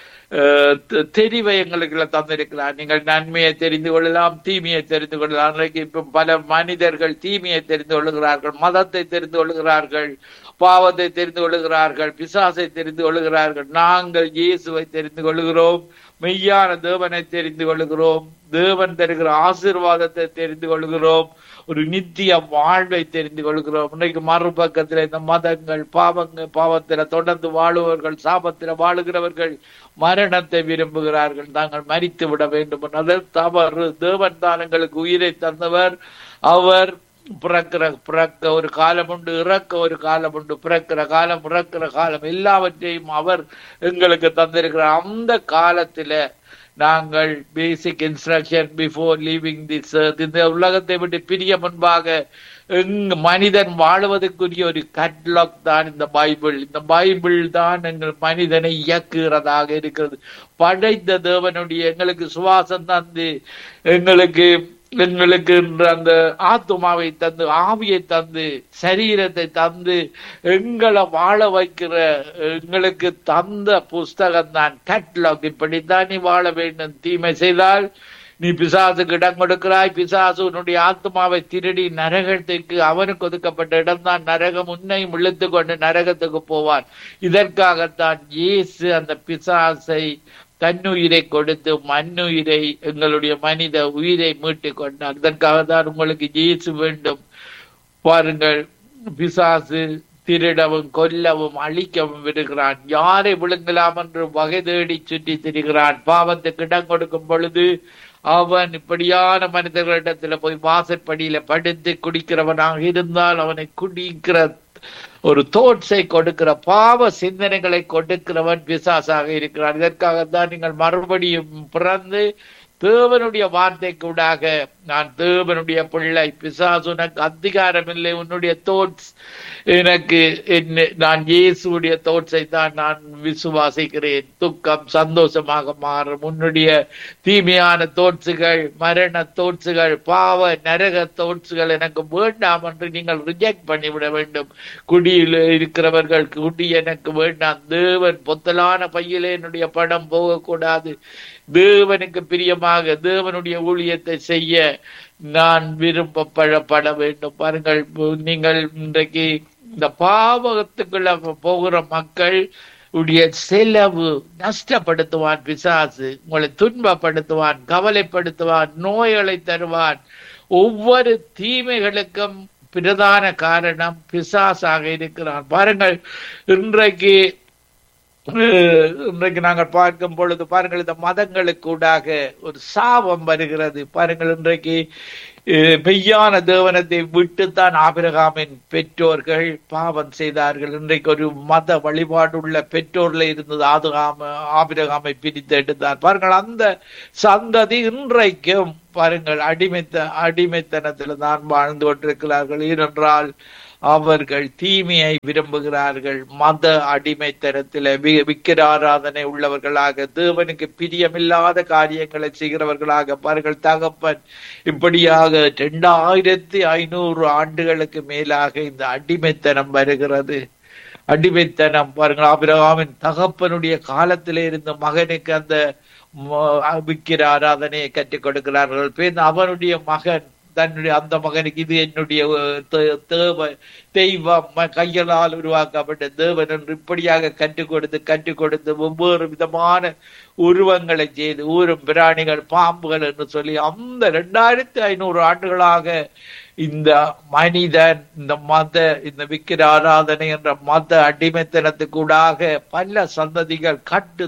அஹ், தெ- தெரிவை எங்களுக்கு தந்திருக்கிறார் நீங்கள் நன்மையை தெரிந்து கொள்ளலாம் தீமையை தெரிந்து கொள்ளலாம் இன்றைக்கு இப்ப பல மனிதர்கள் தீமையை தெரிந்து கொள்ளுகிறார்கள் மதத்தை தெரிந்து கொள்ளுகிறார்கள் பாவத்தை தெரிந்து கொள்ளுகிறார்கள் பிசாசை தெரிந்து கொள்ளுகிறார்கள் நாங்கள் இயேசுவை தெரிந்து கொள்ளுகிறோம் மெய்யான தேவனை தெரிந்து கொள்ளுகிறோம் தேவன் தருகிற ஆசீர்வாதத்தை தெரிந்து கொள்கிறோம் ஒரு நித்திய வாழ்வை தெரிந்து கொள்கிறோம் இன்னைக்கு மறுபக்கத்துல இந்த மதங்கள் பாவங்கள் பாவத்துல தொடர்ந்து வாழுபவர்கள் சாபத்துல வாழுகிறவர்கள் மரணத்தை விரும்புகிறார்கள் தாங்கள் மரித்து விட வேண்டும் அது தவறு தேவன் தான் எங்களுக்கு உயிரை தந்தவர் அவர் பிறக்கிற பிறக்க ஒரு காலம் உண்டு இறக்க ஒரு காலம் உண்டு பிறக்கிற காலம் இறக்கிற காலம் எல்லாவற்றையும் அவர் எங்களுக்கு தந்திருக்கிறார் அந்த காலத்துல நாங்கள் basic instruction before leaving this இந்த உலகத்தை விட்டு பிரிய முன்பாக எங்க மனிதன் வாழ்வதற்குரிய ஒரு கட்லாக் தான் இந்த பைபிள் இந்த பைபிள் தான் எங்கள் மனிதனை இயக்குகிறதாக இருக்கிறது படைத்த தேவனுடைய எங்களுக்கு சுவாசம் தந்து எங்களுக்கு எங்களுக்கு இன்று அந்த ஆத்துமாவை தந்து ஆவியை தந்து சரீரத்தை தந்து எங்களை வாழ வைக்கிற எங்களுக்கு தந்த புஸ்தகம் தான் கேட்லாக் இப்படித்தான் நீ வாழ வேண்டும் தீமை செய்தால் நீ பிசாசுக்கு இடம் கொடுக்கிறாய் பிசாசு உன்னுடைய ஆத்மாவை திருடி நரகத்திற்கு அவனுக்கு ஒதுக்கப்பட்ட இடம்தான் நரகம் உன்னையும் இழுத்து கொண்டு நரகத்துக்கு போவான் இதற்காகத்தான் இயேசு அந்த பிசாசை தன்னுயிரை கொடுத்து மண்ணுயிரை எங்களுடைய மனித உயிரை மீட்டு கொண்டார் அதற்காக தான் உங்களுக்கு இயேசு வேண்டும் பாருங்கள் பிசாசு திருடவும் கொல்லவும் அழிக்கவும் விடுகிறான் யாரை விழுங்கலாம் என்று வகை தேடி சுற்றி திரிகிறான் பாவத்துக்கு இடம் கொடுக்கும் பொழுது அவன் இப்படியான மனிதர்களிடத்துல போய் வாசற்படியில படுத்து குடிக்கிறவனாக இருந்தால் அவனை குடிக்கிற ஒரு தோட்ஸை கொடுக்கிற பாவ சிந்தனைகளை கொடுக்கிறவன் பிசாசாக இருக்கிறான் இதற்காகத்தான் நீங்கள் மறுபடியும் பிறந்து தேவனுடைய வார்த்தைக்கு ஊடாக நான் தேவனுடைய பிள்ளை பிசாசு உனக்கு அதிகாரம் இல்லை உன்னுடைய தோட்ஸ் எனக்கு என்ன நான் இயேசுடைய தோட்ஸை தான் நான் விசுவாசிக்கிறேன் துக்கம் சந்தோஷமாக மாறும் உன்னுடைய தீமையான தோட்சுகள் மரண தோட்சுகள் பாவ நரக தோட்சுகள் எனக்கு வேண்டாம் என்று நீங்கள் ரிஜெக்ட் பண்ணிவிட வேண்டும் குடியில் இருக்கிறவர்கள் குடி எனக்கு வேண்டாம் தேவன் பொத்தலான பையிலே என்னுடைய படம் போகக்கூடாது தேவனுக்கு பிரியமாக தேவனுடைய ஊழியத்தை செய்ய நான் விரும்பப்படப்பட வேண்டும் பாருங்கள் நீங்கள் இன்றைக்கு இந்த பாவகத்துக்குள்ள போகிற மக்கள் உடைய செலவு நஷ்டப்படுத்துவான் பிசாசு உங்களை துன்பப்படுத்துவான் கவலைப்படுத்துவான் நோய்களை தருவான் ஒவ்வொரு தீமைகளுக்கும் பிரதான காரணம் பிசாசாக இருக்கிறான் பாருங்கள் இன்றைக்கு அஹ், இன்றைக்கு நாங்கள் பார்க்கும் பொழுது பாருங்கள் இந்த மதங்களுக்கூடாக ஒரு சாபம் வருகிறது பாருங்கள் இன்றைக்கு அஹ், மெய்யான தேவனத்தை விட்டுத்தான் ஆபிரகாமின் பெற்றோர்கள் பாவம் செய்தார்கள் இன்றைக்கு ஒரு மத வழிபாடுள்ள பெற்றோர்ல இருந்தது ஆதுகாம ஆபிரகாமை பிரித்து எடுத்தார் பாருங்கள் அந்த சந்ததி இன்றைக்கும் பாருங்கள் அடிமைத்த அடிமைத்தனத்தில் தான் வாழ்ந்து கொண்டிருக்கிறார்கள் ஏனென்றால் அவர்கள் தீமையை விரும்புகிறார்கள் மத அடிமைத்தனத்தில வி- விக்கிர ஆராதனை உள்ளவர்களாக தேவனுக்கு பிரியமில்லாத காரியங்களை செய்கிறவர்களாக பாருங்கள் தகப்பன் இப்படியாக இரண்டாயிரத்தி ஐநூறு ஆண்டுகளுக்கு மேலாக இந்த அடிமைத்தனம் வருகிறது அடிமைத்தனம் பாருங்கள் ஆபிரகாமின் தகப்பனுடைய காலத்திலே இருந்த மகனுக்கு அந்த ம- விக்கிர ஆராதனையை கற்றுக் கொடுக்கிறார்கள் பின் அவனுடைய மகன் தன்னுடைய அந்த மகனுக்கு இது என்னுடைய அஹ், தே- தேவ தெய்வம் ம- கைகளால் உருவாக்கப்பட்ட தேவன் என்று இப்படியாக கற்றுக் கொடுத்து கற்றுக் கொடுத்து ஒவ்வொரு விதமான உருவங்களை செய்து ஊரும் பிராணிகள் பாம்புகள் என்று சொல்லி அந்த இரண்டாயிரத்தி ஐநூறு ஆண்டுகளாக இந்த மனிதன் இந்த மத இந்த விக்கிர ஆராதனை என்ற மத அடிமைத்தனத்துக்கூடாக பல சந்ததிகள் கட்டு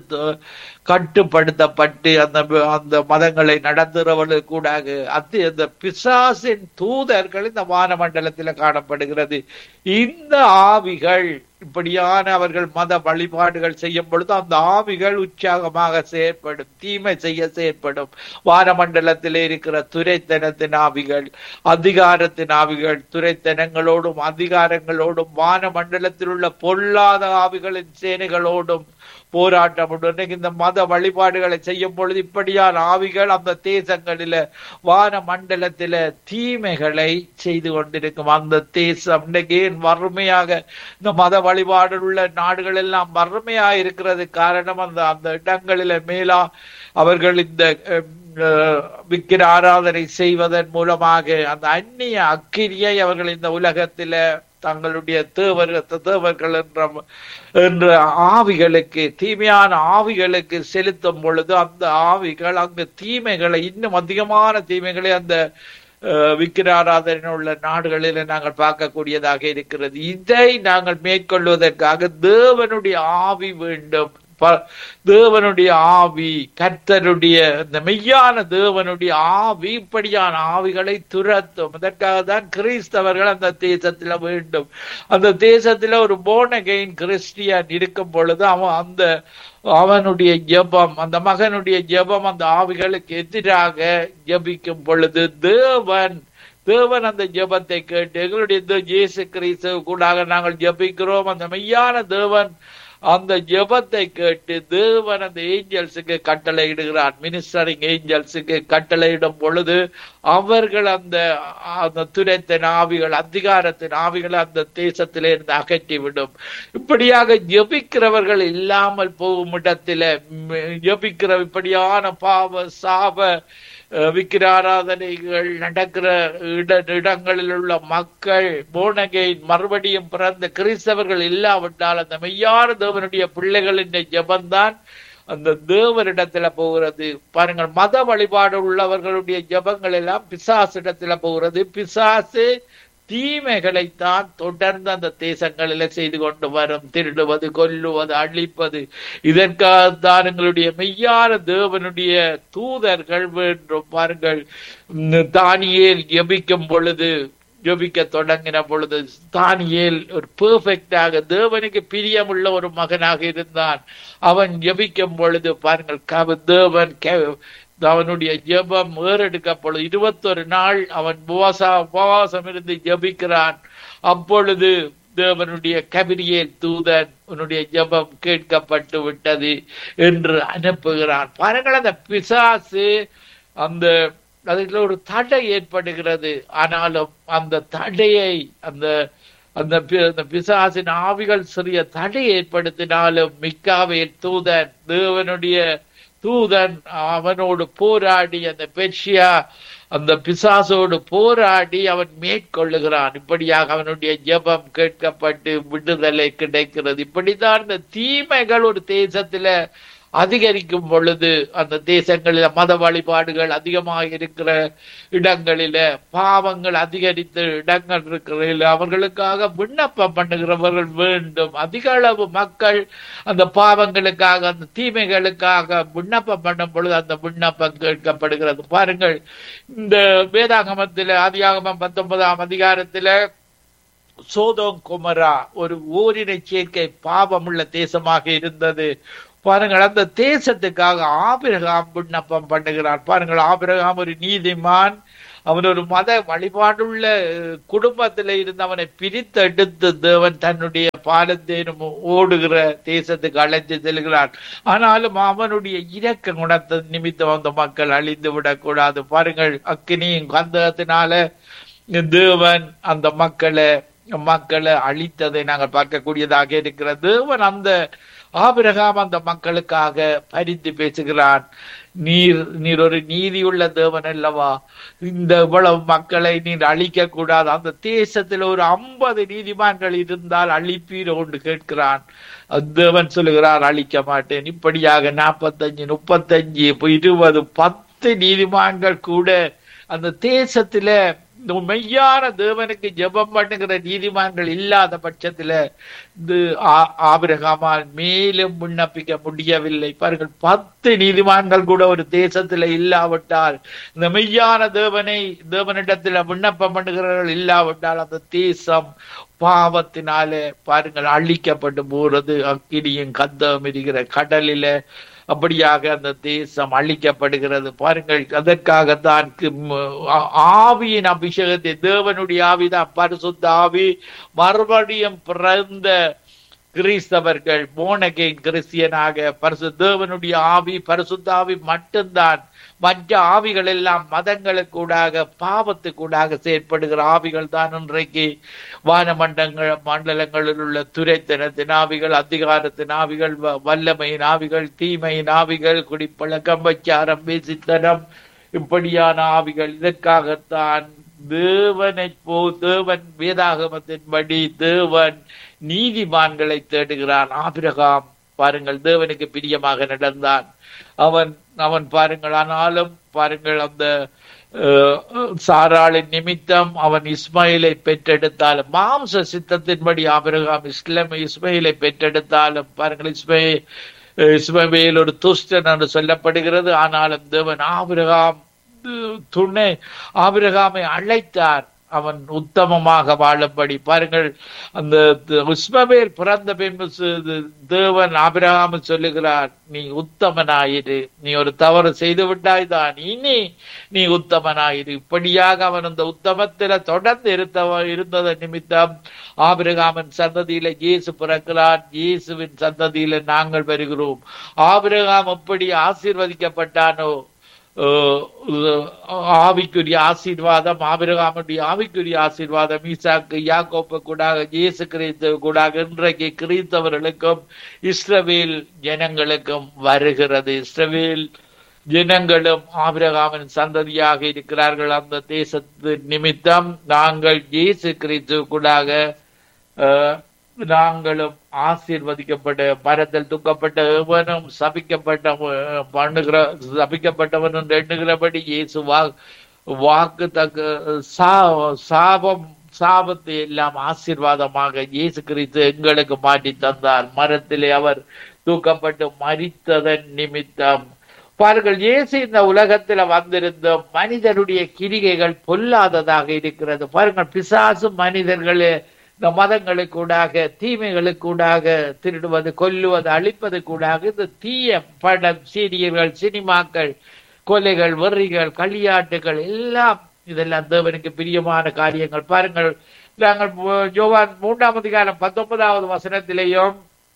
கட்டுப்படுத்தப்பட்டு அந்த அந்த மதங்களை நடத்துகிறவர்கள் கூட அது அந்த பிசாசின் தூதர்கள் இந்த வானமண்டலத்தில் காணப்படுகிறது இந்த ஆவிகள் இப்படியான அவர்கள் மத வழிபாடுகள் செய்யும் பொழுது அந்த ஆவிகள் உற்சாகமாக செயற்படும் தீமை செய்ய செயற்படும் வானமண்டலத்தில் இருக்கிற துரைத்தனத்தின் ஆவிகள் அதிகாரத்தின் ஆவிகள் துரைத்தனங்களோடும் அதிகாரங்களோடும் வானமண்டலத்தில் உள்ள பொல்லாத ஆவிகளின் சேனைகளோடும் போராட்டம் உண்டு. இன்னைக்கு இந்த மத வழிபாடுகளை செய்யும் பொழுது இப்படியான ஆவிகள் அந்த தேசங்களில வான மண்டலத்தில தீமைகளை செய்து கொண்டிருக்கும் அந்த தேசம் இன்னைக்கு ஏன் வறுமையாக இந்த மத வழிபாடு உள்ள நாடுகள் எல்லாம் வறுமையாக இருக்கிறது காரணம் அந்த அந்த இடங்களில மேலா அவர்கள் இந்த அஹ், அஹ், விக்கிர ஆராதனை செய்வதன் மூலமாக அந்த அந்நிய அக்கிரியை அவர்கள் இந்த உலகத்தில தங்களுடைய தேவர்கள் தேவர்கள் என்ற என்ற ஆவிகளுக்கு தீமையான ஆவிகளுக்கு செலுத்தும் பொழுது அந்த ஆவிகள் அங்கு தீமைகளை இன்னும் அதிகமான தீமைகளை அந்த அஹ், விக்கிர ஆராதனை உள்ள நாடுகளில் நாங்கள் பார்க்கக்கூடியதாக இருக்கிறது இதை நாங்கள் மேற்கொள்வதற்காக தேவனுடைய ஆவி வேண்டும் ப- தேவனுடைய ஆவி கர்த்தருடைய இந்த மெய்யான தேவனுடைய ஆவி இப்படியான ஆவிகளை துரத்தும் அதற்காக தான் கிறிஸ்தவர்கள் அந்த தேசத்துல வேண்டும் அந்த தேசத்துல ஒரு போனகைன் கிறிஸ்டியன் இருக்கும் பொழுது அவன் அந்த அவனுடைய ஜெபம் அந்த மகனுடைய ஜெபம் அந்த ஆவிகளுக்கு எதிராக ஜெபிக்கும் பொழுது தேவன் தேவன் அந்த ஜெபத்தை கேட்டு எங்களுடைய இந்த இயேசு கிறிஸ்து கூடாக நாங்கள் ஜெபிக்கிறோம் அந்த மெய்யான தேவன் அந்த ஜெபத்தை கேட்டு தேவன் அந்த ஏஞ்சல்ஸுக்கு கட்டளை இடுகிறார் மினிஸ்டரிங் ஏஞ்சல்ஸுக்கு கட்டளையிடும் பொழுது அவர்கள் அந்த அந்த துரைத்தின் ஆவிகள் அதிகாரத்தின் ஆவிகளை அந்த தேசத்திலே இருந்து அகற்றிவிடும் இப்படியாக ஜெபிக்கிறவர்கள் இல்லாமல் போகும் இடத்தில ம், ஜெபிக்கிற இப்படியான பாவ சாப அஹ், விக்கிர ஆராதனைகள் நடக்கிற இட இடங்களில் உள்ள மக்கள் போனகை மறுபடியும் பிறந்த கிறிஸ்தவர்கள் இல்லாவிட்டால் அந்த மெய்யான தேவனுடைய பிள்ளைகளின் ஜெபம்தான் அந்த தேவரிடத்துல போகிறது பாருங்கள் மத வழிபாடு உள்ளவர்களுடைய ஜெபங்கள் எல்லாம் பிசாசிடத்துல போகிறது பிசாசு தீமைகளைத்தான் தொடர்ந்து அந்த தேசங்களில செய்து கொண்டு வரும் திருடுவது கொல்லுவது அழிப்பது இதற்காகத்தான் எங்களுடைய மெய்யான தேவனுடைய தூதர்கள் வேண்டும் பாருங்கள் உம், தானியேல் ஜெபிக்கும் பொழுது ஜெபிக்க தொடங்கின பொழுது தானியேல் ஒரு பெர்ஃபெக்டாக தேவனுக்கு பிரியமுள்ள ஒரு மகனாக இருந்தான் அவன் ஜெபிக்கும் பொழுது பாருங்கள் கவ- தேவன் கெ- அவனுடைய ஜெபம் ஏறெடுக்கப்பொழுது இருபத்தொரு நாள் அவன் உபவாச உபவாசம் இருந்து ஜெபிக்கிறான் அப்பொழுது தேவனுடைய கபிரியேல் தூதன் உன்னுடைய ஜெபம் கேட்கப்பட்டு விட்டது என்று அனுப்புகிறான் பாருங்கள் அந்த பிசாசு அந்த அதுல ஒரு தடை ஏற்படுகிறது ஆனாலும் அந்த தடையை அந்த அந்த பி- அந்த பிசாசின் ஆவிகள் சிறிய தடை ஏற்படுத்தினாலும் மிக்காவேல் தூதன் தேவனுடைய தூதன் அவனோடு போராடி அந்த பெர்ஷியா அந்த பிசாசோடு போராடி அவன் மேற்கொள்ளுகிறான் இப்படியாக அவனுடைய ஜெபம் கேட்கப்பட்டு விடுதலை கிடைக்கிறது இப்படித்தான் இந்த தீமைகள் ஒரு தேசத்துல அதிகரிக்கும் பொழுது அந்த தேசங்களில மத வழிபாடுகள் அதிகமாக இருக்கிற இடங்களில பாவங்கள் அதிகரித்த இடங்கள் இருக்கிறதில் அவர்களுக்காக விண்ணப்பம் பண்ணுகிறவர்கள் வேண்டும் அதிக அளவு மக்கள் அந்த பாவங்களுக்காக அந்த தீமைகளுக்காக விண்ணப்பம் பண்ணும் பொழுது அந்த விண்ணப்பம் கேட்கப்படுகிறது பாருங்கள் இந்த வேதாகமத்தில ஆதியாகமம் பத்தொன்பதாம் அதிகாரத்தில சோதோம் குமரா ஒரு ஊரினை சேர்க்கை பாவமுள்ள தேசமாக இருந்தது பாருங்கள் அந்த தேசத்துக்காக ஆபிரகாம் விண்ணப்பம் பண்ணுகிறார் பாருங்கள் ஆபிரகாம் ஒரு நீதிமான் அவன் ஒரு மத வழிபாடுள்ள அஹ், குடும்பத்தில இருந்து அவனை பிரித்தெடுத்து தேவன் தன்னுடைய பாலத்தேனும் ஓடுகிற தேசத்துக்கு அழைத்து செல்கிறான் ஆனாலும் அவனுடைய இரக்க குணத்தை நிமித்தம் அந்த மக்கள் அழிந்து விடக்கூடாது பாருங்கள் அக்கினியும் கந்தகத்தினால தேவன் அந்த மக்களை மக்களை அழித்ததை நாங்கள் பார்க்கக்கூடியதாக இருக்கிறது தேவன் அந்த ஆபிரகாம் அந்த மக்களுக்காக பரிந்து பேசுகிறான் நீர் நீர் ஒரு நீதியுள்ள தேவன் அல்லவா இந்த இவ்வளவு மக்களை நீர் அழிக்க கூடாது அந்த தேசத்தில் ஒரு ஐம்பது நீதிமான்கள் இருந்தால் அழிப்பீர் என்று கேட்கிறான் தேவன் சொல்லுகிறார் அழிக்க மாட்டேன் இப்படியாக நாற்பத்தஞ்சு முப்பத்தஞ்சு இப்ப இருபது பத்து நீதிமான்கள் கூட அந்த தேசத்தில இந்த மெய்யான தேவனுக்கு ஜெபம் பண்ணுகிற நீதிமான்கள் இல்லாத பட்சத்துல இது ஆ- ஆபிரகாமால் மேலும் விண்ணப்பிக்க முடியவில்லை பாருங்கள் பத்து நீதிமான்கள் கூட ஒரு தேசத்துல இல்லாவிட்டால் இந்த மெய்யான தேவனை தேவனிடத்துல விண்ணப்பம் பண்ணுகிறவர்கள் இல்லாவிட்டால் அந்த தேசம் பாவத்தினாலே பாருங்கள் அழிக்கப்பட்டு போறது அக்கினியும் கந்தம் இருக்கிற கடலில அப்படியாக அந்த தேசம் அழிக்கப்படுகிறது பாருங்கள் அதற்காகத்தான் கி- ம், ஆ- ஆவியின் அபிஷேகத்தை தேவனுடைய ஆவிதான் பரிசுத்த ஆவி மறுபடியும் பிறந்த கிறிஸ்தவர்கள் போனகேன் கிறிஸ்தியனாக பரிசு தேவனுடைய ஆவி பரிசுத்த ஆவி மட்டும்தான் மற்ற ஆவிகள் எல்லாம் மதங்களுக்கூடாக பாவத்துக்கூடாக செயற்படுகிற ஆவிகள் தான் இன்றைக்கு வானமண்டங்கள் மண்டலங்களில் உள்ள துரைத்தனத்தின் ஆவிகள் அதிகாரத்தின் ஆவிகள் வ- வல்லமையின் ஆவிகள் தீமையின் ஆவிகள் குடிப்பழக்கம் வச்சாரம் பேசித்தனம் இப்படியான ஆவிகள் இதற்காகத்தான் தேவனை போ தேவன் வேதாகமத்தின்படி தேவன் நீதிமான்களை தேடுகிறான் ஆபிரகாம் பாருங்கள் தேவனுக்கு பிரியமாக நடந்தான் அவன் அவன் பாருங்கள் ஆனாலும் பாருங்கள் அந்த அஹ், சாராளின் நிமித்தம் அவன் இஸ்மாயிலை பெற்றெடுத்தாலும் மாம்ச சித்தத்தின்படி ஆபிரகாம் இஸ்லாம் இஸ்மாயிலை பெற்றெடுத்தாலும் பாருங்கள் இஸ்மாயில் இஸ்மவேல் ஒரு துஷ்டன் என்று சொல்லப்படுகிறது ஆனாலும் தேவன் ஆபிரகாம் து- துணை ஆபிரகாமை அழைத்தார் அவன் உத்தமமாக வாழும்படி பாருங்கள் அந்த த- இஸ்மவேல் பிறந்த பின்பு சு- தேவன் ஆபிரகாம சொல்லுகிறார் நீ உத்தமனாயிரு நீ ஒரு தவறு செய்து விட்டாய் தான் இனி நீ உத்தமனாயிரு இப்படியாக அவன் அந்த உத்தமத்தில தொடர்ந்து இருந்தவ இருந்ததன் நிமித்தம் ஆபிரகாமன் சந்ததியில இயேசு பிறக்கிறான் இயேசுவின் சந்ததியில நாங்கள் வருகிறோம் ஆபிரகாம் எப்படி ஆசீர்வதிக்கப்பட்டானோ அஹ் அஹ் ஆவிக்குரிய ஆசீர்வாதம் ஆபிரகாமுடைய ஆவிக்குரிய ஆசீர்வாதம் ஈசாக்கு யாக்கோப்பு கூடாக இயேசு கிறிஸ்து கூடாக இன்றைக்கு கிறிஸ்தவர்களுக்கும் இஸ்ரவேல் ஜனங்களுக்கும் வருகிறது இஸ்ரவேல் ஜனங்களும் ஆபிரகாமின் சந்ததியாக இருக்கிறார்கள் அந்த தேசத்து நிமித்தம் நாங்கள் இயேசு கிறிஸ்து கூடாக அஹ், நாங்களும் ஆசீர்வதிக்கப்பட்ட மரத்தில் துக்கப்பட்ட எவனும் சபிக்கப்பட்ட அஹ், பண்ணுகிற சபிக்கப்பட்டவன் என்று எண்ணுகிறபடி இயேசு வா வாக்கு தக்க சா சாபம் சாபத்தை எல்லாம் ஆசீர்வாதமாக இயேசு கிறிஸ்து எங்களுக்கு மாற்றி தந்தார் மரத்திலே அவர் தூக்கப்பட்டு மரித்ததன் நிமித்தம் பாருங்கள் இயேசு இந்த உலகத்துல வந்திருந்த மனிதனுடைய கிரிகைகள் பொல்லாததாக இருக்கிறது பாருங்கள் பிசாசு மனிதர்களே இந்த மதங்களுக்கூடாக தீமைகளுக்கூடாக திருடுவது கொல்லுவது அழிப்பது கூடாக இந்த தீய படம் சீரியல்கள் சினிமாக்கள் கொலைகள் வெறிகள் களியாட்டுகள் எல்லாம் இதெல்லாம் தேவனுக்கு பிரியமான காரியங்கள் பாருங்கள் நாங்கள் ஜோவான் மூன்றாம் அதிகாரம் பத்தொன்பதாவது வசனத்திலேயும்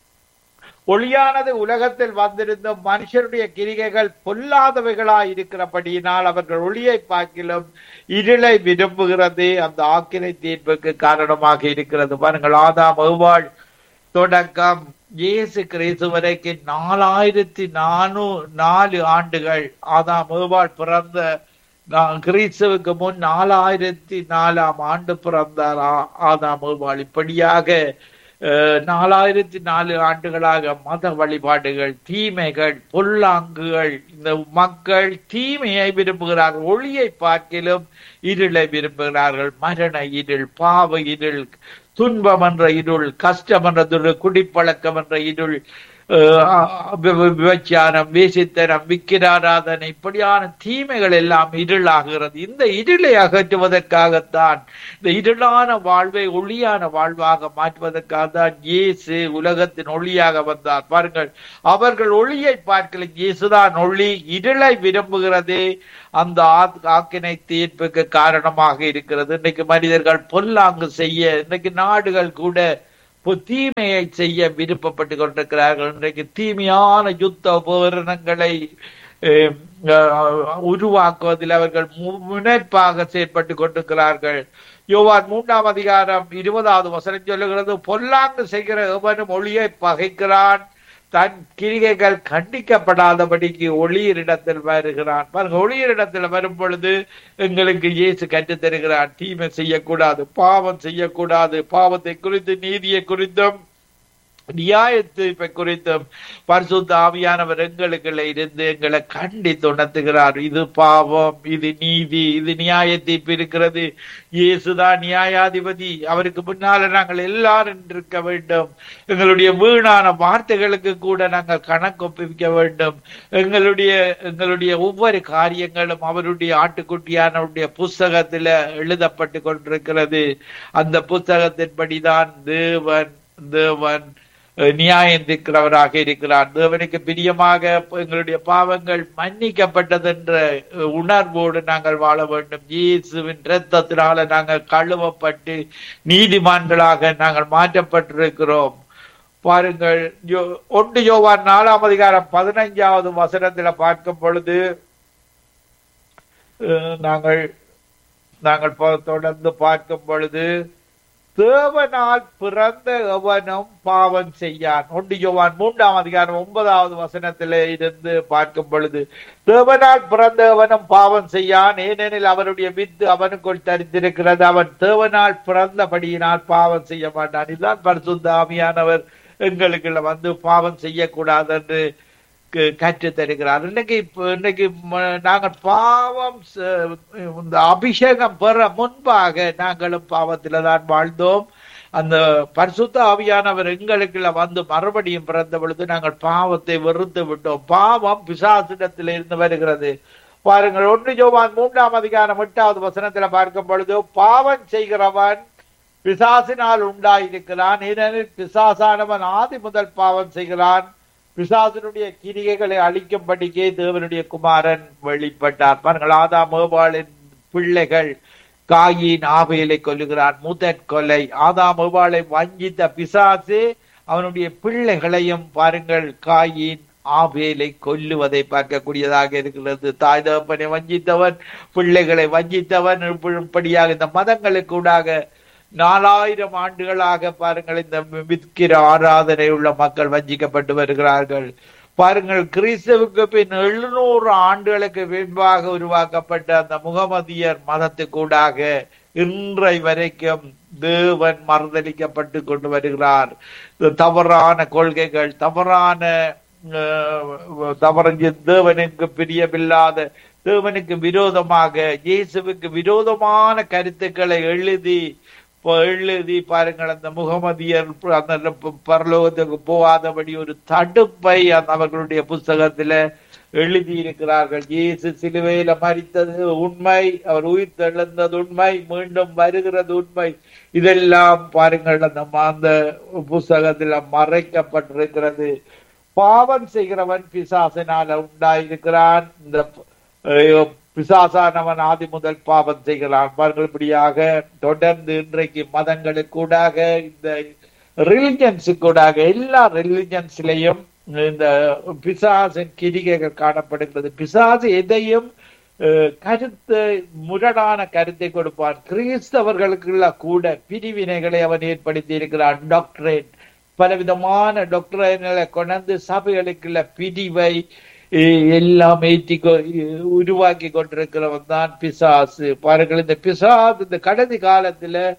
ஒளியானது உலகத்தில் வந்திருந்த மனுஷருடைய கிரிகைகள் பொல்லாதவைகளாய் இருக்கிறபடியினால் அவர்கள் ஒளியை பார்க்கிலும் இருளை விரும்புகிறது அந்த ஆக்கினை தீர்ப்புக்கு காரணமாக இருக்கிறது பாருங்கள் ஆதாம் ஏவாள் தொடக்கம் இயேசு கிறிஸ்து வரைக்கும் நாலாயிரத்தி நானூ நாலு ஆண்டுகள் ஆதாம் ஏவாள் பிறந்த நா- கிறிஸ்துவுக்கு முன் நாலாயிரத்தி நாலாம் ஆண்டு பிறந்தார் ஆ- ஆதாம் ஏவாள் இப்படியாக அஹ், நாலாயிரத்தி நாலு ஆண்டுகளாக மத வழிபாடுகள் தீமைகள் பொல்லாங்குகள் இந்த மக்கள் தீமையை விரும்புகிறார்கள் ஒளியை பார்க்கிலும் இருளை விரும்புகிறார்கள் மரண இருள் பாவ இருள் துன்பம் என்ற இருள் கஷ்டம் என்ற இருள் குடிப்பழக்கம் என்ற இருள் அஹ், வி- வி- விபச்சாரம் வேசித்தனம் விக்கிராராதனை இப்படியான தீமைகள் எல்லாம் இருளாகிறது இந்த இருளை அகற்றுவதற்காகத்தான் இந்த இருளான வாழ்வை ஒளியான வாழ்வாக மாற்றுவதற்காக தான் இயேசு உலகத்தின் ஒளியாக வந்தார் பாருங்கள் அவர்கள் ஒளியை பார்க்கல இயேசுதான் ஒளி இருளை விரும்புகிறதே அந்த ஆக்- ஆக்கினை தீர்ப்புக்கு காரணமாக இருக்கிறது இன்னைக்கு மனிதர்கள் பொல்லாங்கு செய்ய இன்னைக்கு நாடுகள் கூட இப்போ தீமையை செய்ய விருப்பப்பட்டு கொண்டிருக்கிறார்கள் இன்றைக்கு தீமையான யுத்த உபகரணங்களை அஹ், அஹ், உருவாக்குவதில் அவர்கள் மு- முனைப்பாக செயற்பட்டு கொண்டிருக்கிறார்கள் யோவான் மூன்றாம் அதிகாரம் இருபதாவது வசனம் சொல்லுகிறது பொல்லாங்கு செய்கிற எவனும் ஒளியை பகைக்கிறான் தன் கிரிகைகள் கண்டிக்கப்படாதபடிக்கு ஒளியரிடத்தில் வருகிறான் பாருங்க ஒளியரிடத்தில் வரும் பொழுது எங்களுக்கு இயேசு கற்றுத் தருகிறான் தீமை செய்யக்கூடாது பாவம் செய்யக்கூடாது பாவத்தை குறித்து நீதியை குறித்தும் நியாய தீர்ப்பை குறித்தும் பரிசுத்த ஆவியானவர் எங்களுக்குள்ள இருந்து எங்களை கண்டித்து உணர்த்துகிறார் இது பாவம் இது நீதி இது நியாய தீர்ப்பு இருக்கிறது இயேசுதான் நியாயாதிபதி அவருக்கு முன்னால நாங்கள் எல்லாரும் இருக்க வேண்டும் எங்களுடைய வீணான வார்த்தைகளுக்கு கூட நாங்கள் கணக்கு ஒப்புவிக்க வேண்டும் எங்களுடைய எங்களுடைய ஒவ்வொரு காரியங்களும் அவருடைய ஆட்டுக்குட்டியானவருடைய புஸ்தகத்துல எழுதப்பட்டு கொண்டிருக்கிறது அந்த புஸ்தகத்தின்படிதான் தேவன் தேவன் அஹ், நியாயம் தீர்க்கிறவராக இருக்கிறார் தேவனுக்கு பிரியமாக எங்களுடைய பாவங்கள் மன்னிக்கப்பட்டது என்ற அஹ், உணர்வோடு நாங்கள் வாழ வேண்டும் இயேசுவின் இரத்தத்தினால நாங்கள் கழுவப்பட்டு நீதிமான்களாக நாங்கள் மாற்றப்பட்டிருக்கிறோம் பாருங்கள் யோ- ஒன்று யோவான் நாலாம் அதிகாரம் பதினைஞ்சாவது வசனத்துல பார்க்கும் பொழுது அஹ், நாங்கள் நாங்கள் ப- தொடர்ந்து பார்க்கும் பொழுது தேவனால் பிறந்த எவனும் பாவம் செய்யான் ஒன்று யோவான் மூன்றாம் அதிகாரம் ஒன்பதாவது வசனத்திலே இருந்து பார்க்கும் பொழுது தேவனால் பிறந்த எவனும் பாவம் செய்யான் ஏனெனில் அவருடைய வித்து அவனுக்குள் தரித்திருக்கிறது அவன் தேவனால் பிறந்தபடியினால் பாவம் செய்ய மாட்டான் இதுதான் பரிசுத்த ஆவியானவர் எங்களுக்குள்ள வந்து பாவம் செய்யக்கூடாது என்று க- கற்றுத் தருகிறார் இன்னைக்கு இப்ப இன்னைக்கு ம- நாங்கள் பாவம் ச- இந்த அபிஷேகம் பெற முன்பாக நாங்களும் பாவத்தில தான் வாழ்ந்தோம் அந்த பரிசுத்த ஆவியானவர் எங்களுக்குள்ள வந்து மறுபடியும் பிறந்த பொழுது நாங்கள் பாவத்தை வெறுத்து விட்டோம் பாவம் பிசாசிடத்தில் இருந்து வருகிறது பாருங்கள் ஒன்று ஜோவான் மூன்றாம் அதிகாரம் எட்டாவது வசனத்துல பார்க்கும் பொழுது பாவம் செய்கிறவன் பிசாசினால் உண்டாயிருக்கிறான் ஏனெனில் பிசாசானவன் ஆதி முதல் பாவம் செய்கிறான் பிசாசினுடைய கிரிகைகளை அழிக்கும்படிக்கே தேவனுடைய குமாரன் வெளிப்பட்டார் பாருங்கள் ஆதாம் ஏவாளின் பிள்ளைகள் காயின் ஆபேலை கொல்லுகிறான் முதற் கொலை ஆதாம் ஏவாளை வஞ்சித்த பிசாசு அவனுடைய பிள்ளைகளையும் பாருங்கள் காயின் ஆபேலை கொல்லுவதை பார்க்கக்கூடியதாக இருக்கிறது தாய் தகப்பனை வஞ்சித்தவன் பிள்ளைகளை வஞ்சித்தவன் இப்படியாக இந்த மதங்களுக்கூடாக நாலாயிரம் ஆண்டுகளாக பாருங்கள் இந்த விற்கிற ஆராதனை உள்ள மக்கள் வஞ்சிக்கப்பட்டு வருகிறார்கள் பாருங்கள் கிறிஸ்துவுக்கு பின் எழுநூறு ஆண்டுகளுக்கு பின்பாக உருவாக்கப்பட்ட அந்த முகமதியர் மதத்துக்கூடாக இன்றை வரைக்கும் தேவன் மறுதளிக்கப்பட்டு கொண்டு வருகிறார் இந்த தவறான கொள்கைகள் தவறான அஹ், தவறு தேவனுக்கு பிரியமில்லாத தேவனுக்கு விரோதமாக இயேசுவுக்கு விரோதமான கருத்துக்களை எழுதி இப்போ எழுதி பாருங்கள் அந்த முகமதியர் அந்த பரலோகத்துக்கு போகாதபடி ஒரு தடுப்பை அந்த அவர்களுடைய புஸ்தகத்துல எழுதி இருக்கிறார்கள் இயேசு சிலுவையில மறித்தது உண்மை அவர் உயிர் தெழுந்தது உண்மை மீண்டும் வருகிறது உண்மை இதெல்லாம் பாருங்கள் அந்த ம- அந்த புஸ்தகத்துல மறைக்கப்பட்டிருக்கிறது பாவம் செய்கிறவன் பிசாசினால உண்டாயிருக்கிறான் இந்த அஹ், பிசாசானவன் ஆதி முதல் பாவம் செய்கிறான் பாருங்கள் இப்படியாக தொடர்ந்து இன்றைக்கு மதங்களுக்கூடாக இந்த ரிலிஜன்ஸுக்கூடாக எல்லா ரிலிஜன்ஸ்லயும் இந்த பிசாசின் கிரிகைகள் காணப்படுகிறது பிசாசு எதையும் அஹ், கருத்து முரடான கருத்தை கொடுப்பான் கிறிஸ்தவர்களுக்குள்ள கூட பிரிவினைகளை அவன் ஏற்படுத்தி இருக்கிறான் டாக்டரேட் பலவிதமான டாக்டரேட்களை கொண்டு சபைகளுக்குள்ள பிரிவை அஹ், எல்லாம் ஏற்றி கொ- உருவாக்கி கொண்டிருக்கிறவன் தான் பிசாசு பாருங்கள் இந்த பிசாசு இந்த கடைசி காலத்துல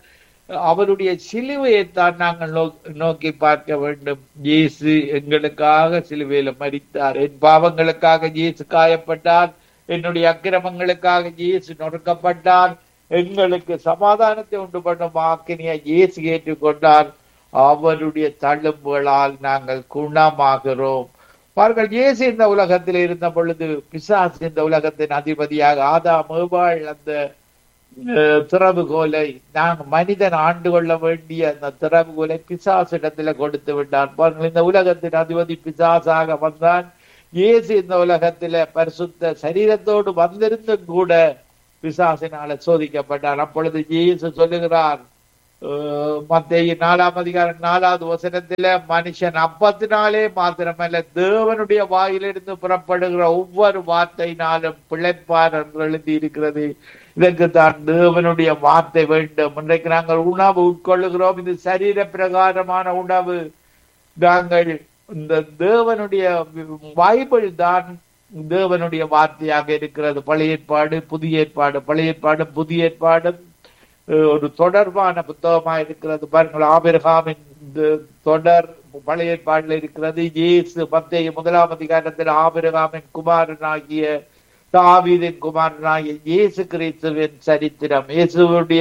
அவருடைய சிலுவையைத்தான் நாங்கள் நோக்- நோக்கி பார்க்க வேண்டும் இயேசு எங்களுக்காக சிலுவையில மரித்தார் என் பாவங்களுக்காக இயேசு காயப்பட்டார் என்னுடைய அக்கிரமங்களுக்காக இயேசு நொறுக்கப்பட்டார் எங்களுக்கு சமாதானத்தை உண்டு பண்ணும் ஆக்கினியை இயேசு ஏற்றுக்கொண்டார் அவருடைய தழும்புகளால் நாங்கள் குணமாகிறோம் பாருங்கள் இயேசு இந்த உலகத்தில் இருந்த பொழுது பிசாசு இந்த உலகத்தின் அதிபதியாக ஆதாம் ஏவாள் அந்த அஹ், திறவுகோலை நான் மனிதன் ஆண்டு கொள்ள வேண்டிய அந்த திறவுகோலை பிசாசிடத்துல கொடுத்து விட்டான் பாருங்கள் இந்த உலகத்தின் அதிபதி பிசாசாக வந்தான் இயேசு இந்த உலகத்தில பரிசுத்த சரீரத்தோடு வந்திருந்தும் கூட பிசாசினால சோதிக்கப்பட்டார் அப்பொழுது இயேசு சொல்லுகிறார் அஹ், மத்தேயு நாலாம் அதிகாரம் நாலாவது வசனத்தில மனுஷன் அப்பத்தினாலே மாத்திரமல்ல தேவனுடைய வாயிலிருந்து புறப்படுகிற ஒவ்வொரு வார்த்தையினாலும் பிழைப்பார் என்று எழுதி இருக்கிறது இதற்கு தான் தேவனுடைய வார்த்தை வேண்டும் இன்றைக்கு நாங்கள் உணவு உட்கொள்ளுகிறோம் இது சரீர பிரகாரமான உணவு நாங்கள் இந்த தேவனுடைய பைபிள் தான் தேவனுடைய வார்த்தையாக இருக்கிறது பழைய ஏற்பாடு புதிய ஏற்பாடு பழைய ஏற்பாடு புதிய ஏற்பாடும் அஹ், ஒரு தொடர்பான புத்தகமா இருக்கிறது பாருங்கள் ஆபிரகாமின் இந்த தொடர் பழைய ஏற்பாடுல இருக்கிறது இயேசு மத்திய முதலாம் அதிகாரத்தில் ஆபிரகாமின் குமாரனாகிய தாவீதின் குமாரனாகிய இயேசு கிறிஸ்துவின் சரித்திரம் இயேசுவுடைய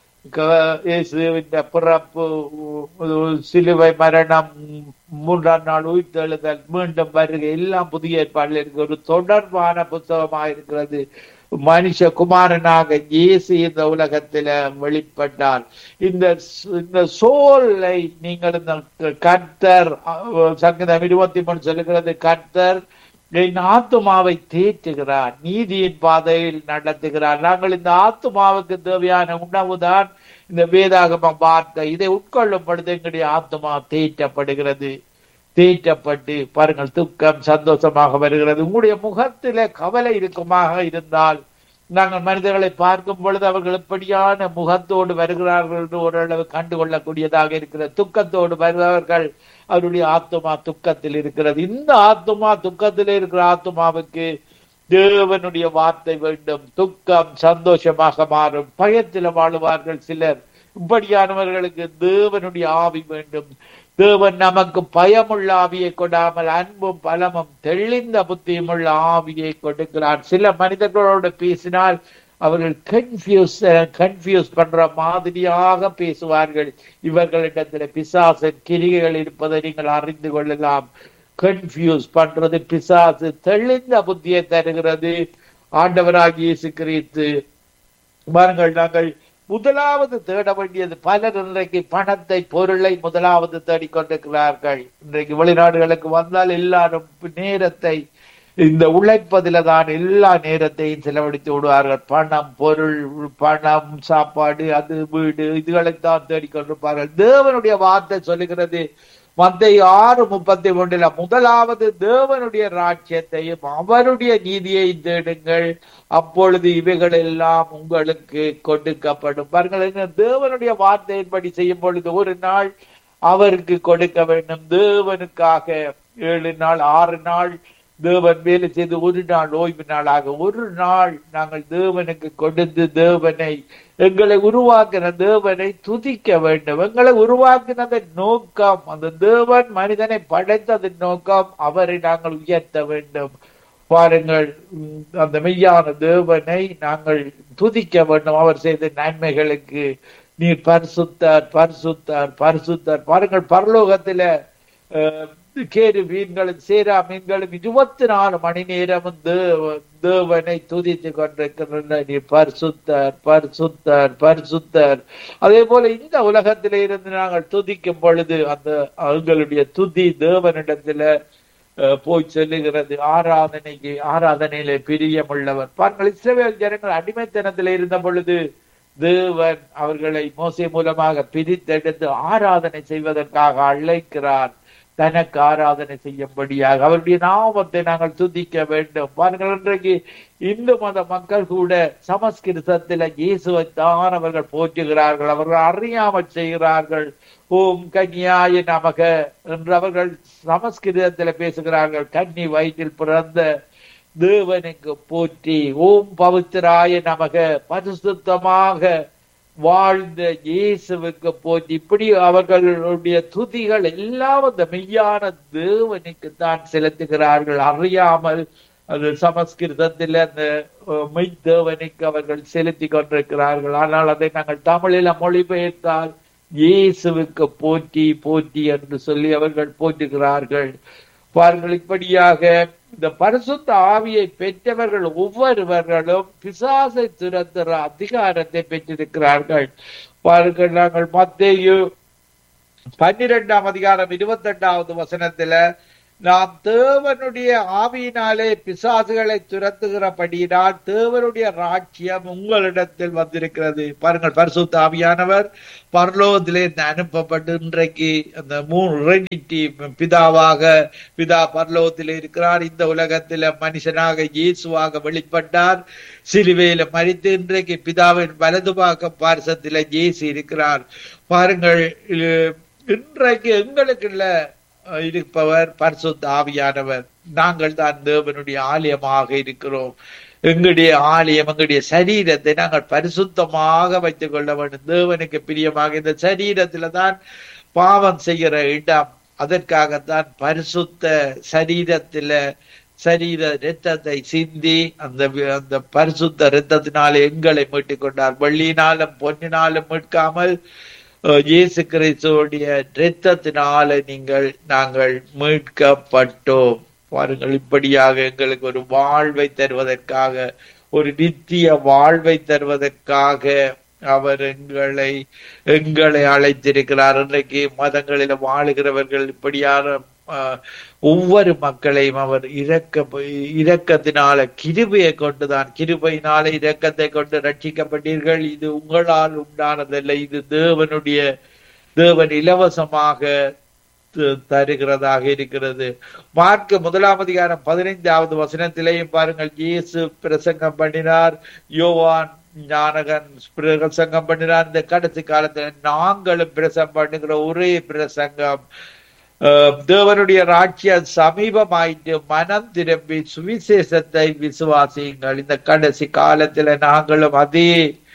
க- இயேசுவின் பிறப்பு உ- சிலுவை மரணம் மூன்றாம் நாள் உயிர்த்தெழுதல் மீண்டும் வருகை எல்லாம் புதிய ஏற்பாடுல இருக்கு ஒரு தொடர்பான புத்தகமா இருக்கிறது மனுஷ குமாரனாக இயேசு இந்த உலகத்தில வெளிப்பட்டார் இந்த ஸ்- இந்த சோலை நீங்கள் இந்த கர்த்தர் அஹ், சங்கீதம் இருபத்தி மூணு சொல்லுகிறது கர்த்தர் என் ஆத்துமாவை தேற்றுகிறார் நீதியின் பாதையில் நடத்துகிறார் நாங்கள் இந்த ஆத்துமாவுக்கு தேவையான உணவுதான் இந்த வேதாகம வார்த்தை இதை உட்கொள்ளும் பொழுது எங்களுடைய ஆத்துமா தேற்றப்படுகிறது தேற்றப்பட்டு பாருங்கள் துக்கம் சந்தோஷமாக வருகிறது உங்களுடைய முகத்திலே கவலை இருக்குமாக இருந்தால் நாங்கள் மனிதர்களை பார்க்கும் பொழுது அவர்கள் எப்படியான முகத்தோடு வருகிறார்கள் என்று ஓரளவு கண்டுகொள்ளக்கூடியதாக இருக்கிறது துக்கத்தோடு வருபவர்கள் அவருடைய ஆத்துமா துக்கத்தில் இருக்கிறது இந்த ஆத்துமா துக்கத்தில் இருக்கிற ஆத்துமாவுக்கு தேவனுடைய வார்த்தை வேண்டும் துக்கம் சந்தோஷமாக மாறும் பயத்தில் வாழுவார்கள் சிலர் இப்படியானவர்களுக்கு தேவனுடைய ஆவி வேண்டும் தேவன் நமக்கு பயமுள்ள ஆவியை கொடாமல் அன்பும் பலமும் தெளிந்த புத்தியும் உள்ள ஆவியை கொடுக்கிறார் சில மனிதர்களோடு பேசினால் அவர்கள் கன்ஃபியூஸ் கன்ஃபியூஸ் பண்ற மாதிரியாக பேசுவார்கள் இவர்களிடத்துல பிசாசன் கிரிகைகள் இருப்பதை நீங்கள் அறிந்து கொள்ளலாம் கன்ஃபியூஸ் பண்றது பிசாசு தெளிந்த புத்தியை தருகிறது ஆண்டவராகிய இயேசு கிறிஸ்து பாருங்கள் நாங்கள் முதலாவது தேட வேண்டியது பலர் இன்றைக்கு பணத்தை பொருளை முதலாவது தேடிக்கொண்டிருக்கிறார்கள் இன்றைக்கு வெளிநாடுகளுக்கு வந்தால் எல்லாரும் நேரத்தை இந்த உழைப்பதில தான் எல்லா நேரத்தையும் செலவழித்து விடுவார்கள் பணம் பொருள் பணம் சாப்பாடு அது வீடு இதுகளைத்தான் தேடிக்கொண்டிருப்பார்கள் தேவனுடைய வார்த்தை சொல்லுகிறது மத்திய ஆறு முப்பத்தி ஒன்றுல முதலாவது தேவனுடைய ராஜ்யத்தையும் அவருடைய நீதியை தேடுங்கள் அப்பொழுது இவைகள் எல்லாம் உங்களுக்கு கொடுக்கப்படும் பாருங்கள் என்ன தேவனுடைய வார்த்தையின்படி செய்யும் பொழுது ஒரு நாள் அவருக்கு கொடுக்க வேண்டும் தேவனுக்காக ஏழு நாள் ஆறு நாள் தேவன் வேலை செய்து ஒரு நாள் ஓய்வு நாளாக ஒரு நாள் நாங்கள் தேவனுக்கு கொடுத்து தேவனை எங்களை உருவாக்கின தேவனை துதிக்க வேண்டும் எங்களை உருவாக்கினதன் நோக்கம் அந்த தேவன் மனிதனை படைத்ததன் நோக்கம் அவரை நாங்கள் உயர்த்த வேண்டும் பாருங்கள் உம், அந்த மெய்யான தேவனை நாங்கள் துதிக்க வேண்டும் அவர் செய்த நன்மைகளுக்கு நீர் பரிசுத்தார் பரிசுத்தார் பரிசுத்தார் பாருங்கள் பரலோகத்தில அஹ், கேரு மீன்களும் சேரா மீன்களும் இருபத்தி நாலு மணி நேரமும் தேவ தேவனை துதித்து கொண்டிருக்கின்றன நீ பரிசுத்தர் பரிசுத்தர் பரிசுத்தர் அதே போல இந்த உலகத்தில இருந்து நாங்கள் துதிக்கும் பொழுது அந்த அவங்களுடைய துதி தேவனிடத்துல அஹ், போய் சொல்லுகிறது ஆராதனைக்கு ஆராதனையில பிரியமுள்ளவர் பாருங்கள் இஸ்ரவேல் ஜனங்கள் அடிமைத்தனத்தில் இருந்த பொழுது தேவன் அவர்களை மோசை மூலமாக பிரித்தெடுத்து ஆராதனை செய்வதற்காக அழைக்கிறார் தனக்கு ஆராதனை செய்யும்படியாக அவருடைய நாமத்தை நாங்கள் துதிக்க வேண்டும் பாருங்கள் இன்றைக்கு இந்து மத மக்கள் கூட சமஸ்கிருதத்தில இயேசுவை தான் அவர்கள் போற்றுகிறார்கள் அவர்கள் அறியாமல் செய்கிறார்கள் ஓம் கன்யாய நமக என்று அவர்கள் சமஸ்கிருதத்தில பேசுகிறார்கள் கன்னி வயிற்றில் பிறந்த தேவனுக்கு போற்றி ஓம் பவித்திராய நமக பரிசுத்தமாக வாழ்ந்த இயேசுவுக்கு போற்றி இப்படி அவர்களுடைய துதிகள் எல்லாம் அந்த மெய்யான தேவனுக்கு தான் செலுத்துகிறார்கள் அறியாமல் அது சமஸ்கிருதத்தில் அந்த அஹ், மெய் தேவனுக்கு அவர்கள் செலுத்தி கொண்டிருக்கிறார்கள் ஆனால் அதை நாங்கள் தமிழில மொழிபெயர்த்தால் இயேசுவுக்கு போற்றி போற்றி என்று சொல்லி அவர்கள் போற்றுகிறார்கள் பாருங்கள் இப்படியாக இந்த பரிசுத்த ஆவியை பெற்றவர்கள் ஒவ்வொருவர்களும் பிசாசை துரத்துற அதிகாரத்தை பெற்றிருக்கிறார்கள் பாருங்கள் நாங்கள் மத்தேயு பன்னிரெண்டாம் அதிகாரம் இருபத்தெட்டாவது வசனத்துல நாம் தேவனுடைய ஆவியினாலே பிசாசுகளை துரத்துகிறபடியினால் தேவனுடைய ராஜ்யம் உங்களிடத்தில் வந்திருக்கிறது பாருங்கள் பரிசுத்த ஆவியானவர் பரலோகத்திலே இருந்து அனுப்பப்பட்டு இன்றைக்கு அந்த மூணு ரெனிட்டி பிதாவாக பிதா பரலோகத்தில் இருக்கிறார் இந்த உலகத்தில மனுஷனாக இயேசுவாக வெளிப்பட்டார் சிலுவையில மறித்து இன்றைக்கு பிதாவின் வலது பாக்க பாரசத்தில இயேசு இருக்கிறார் பாருங்கள் இ- இன்றைக்கு எங்களுக்குள்ள அஹ், இருப்பவர் பரிசுத்த ஆவியானவர் நாங்கள் தான் தேவனுடைய ஆலயமாக இருக்கிறோம் எங்களுடைய ஆலயம் எங்களுடைய சரீரத்தை நாங்கள் பரிசுத்தமாக வைத்துக் கொள்ள வேண்டும் தேவனுக்கு பிரியமாக இந்த சரீரத்துல தான் பாவம் செய்கிற இடம் அதற்காகத்தான் பரிசுத்த சரீரத்தில சரீர இரத்தத்தை சிந்தி அந்த வி- அந்த பரிசுத்த இரத்தத்தினாலே எங்களை மீட்டுக் கொண்டார் வெள்ளினாலும் பொன்னினாலும் மீட்காமல் அஹ், இயேசு கிறிஸ்துவோடைய இரத்தத்தினால நீங்கள் நாங்கள் மீட்கப்பட்டோம் பாருங்கள் இப்படியாக எங்களுக்கு ஒரு வாழ்வை தருவதற்காக ஒரு நித்திய வாழ்வை தருவதற்காக அவர் எங்களை எங்களை அழைத்திருக்கிறார் இன்றைக்கு மதங்களில் வாழுகிறவர்கள் இப்படியான ஆஹ், ஒவ்வொரு மக்களையும் அவர் இரக்க இரக்கத்தினால கிருபையை கொண்டுதான் கிருபையினால இரக்கத்தை கொண்டு ரட்சிக்கப்பட்டீர்கள் இது உங்களால் உண்டானதல்ல இது தேவனுடைய தேவன் இலவசமாக த- தருகிறதாக இருக்கிறது மார்க் முதலாம் அதிகாரம் பதினைந்தாவது வசனத்திலேயும் பாருங்கள் இயேசு பிரசங்கம் பண்ணினார் யோவான் ஞானகன் பிரசங்கம் பண்ணினார் இந்த கடைசி காலத்துல நாங்களும் பிரசங்கம் பண்ணுகிற ஒரே பிரசங்கம் அஹ், தேவனுடைய ராட்சியம் சமீபமாயிட்டு மனம் திரும்பி சுவிசேஷத்தை விசுவாசியுங்கள் இந்த கடைசி காலத்துல நாங்களும் அதே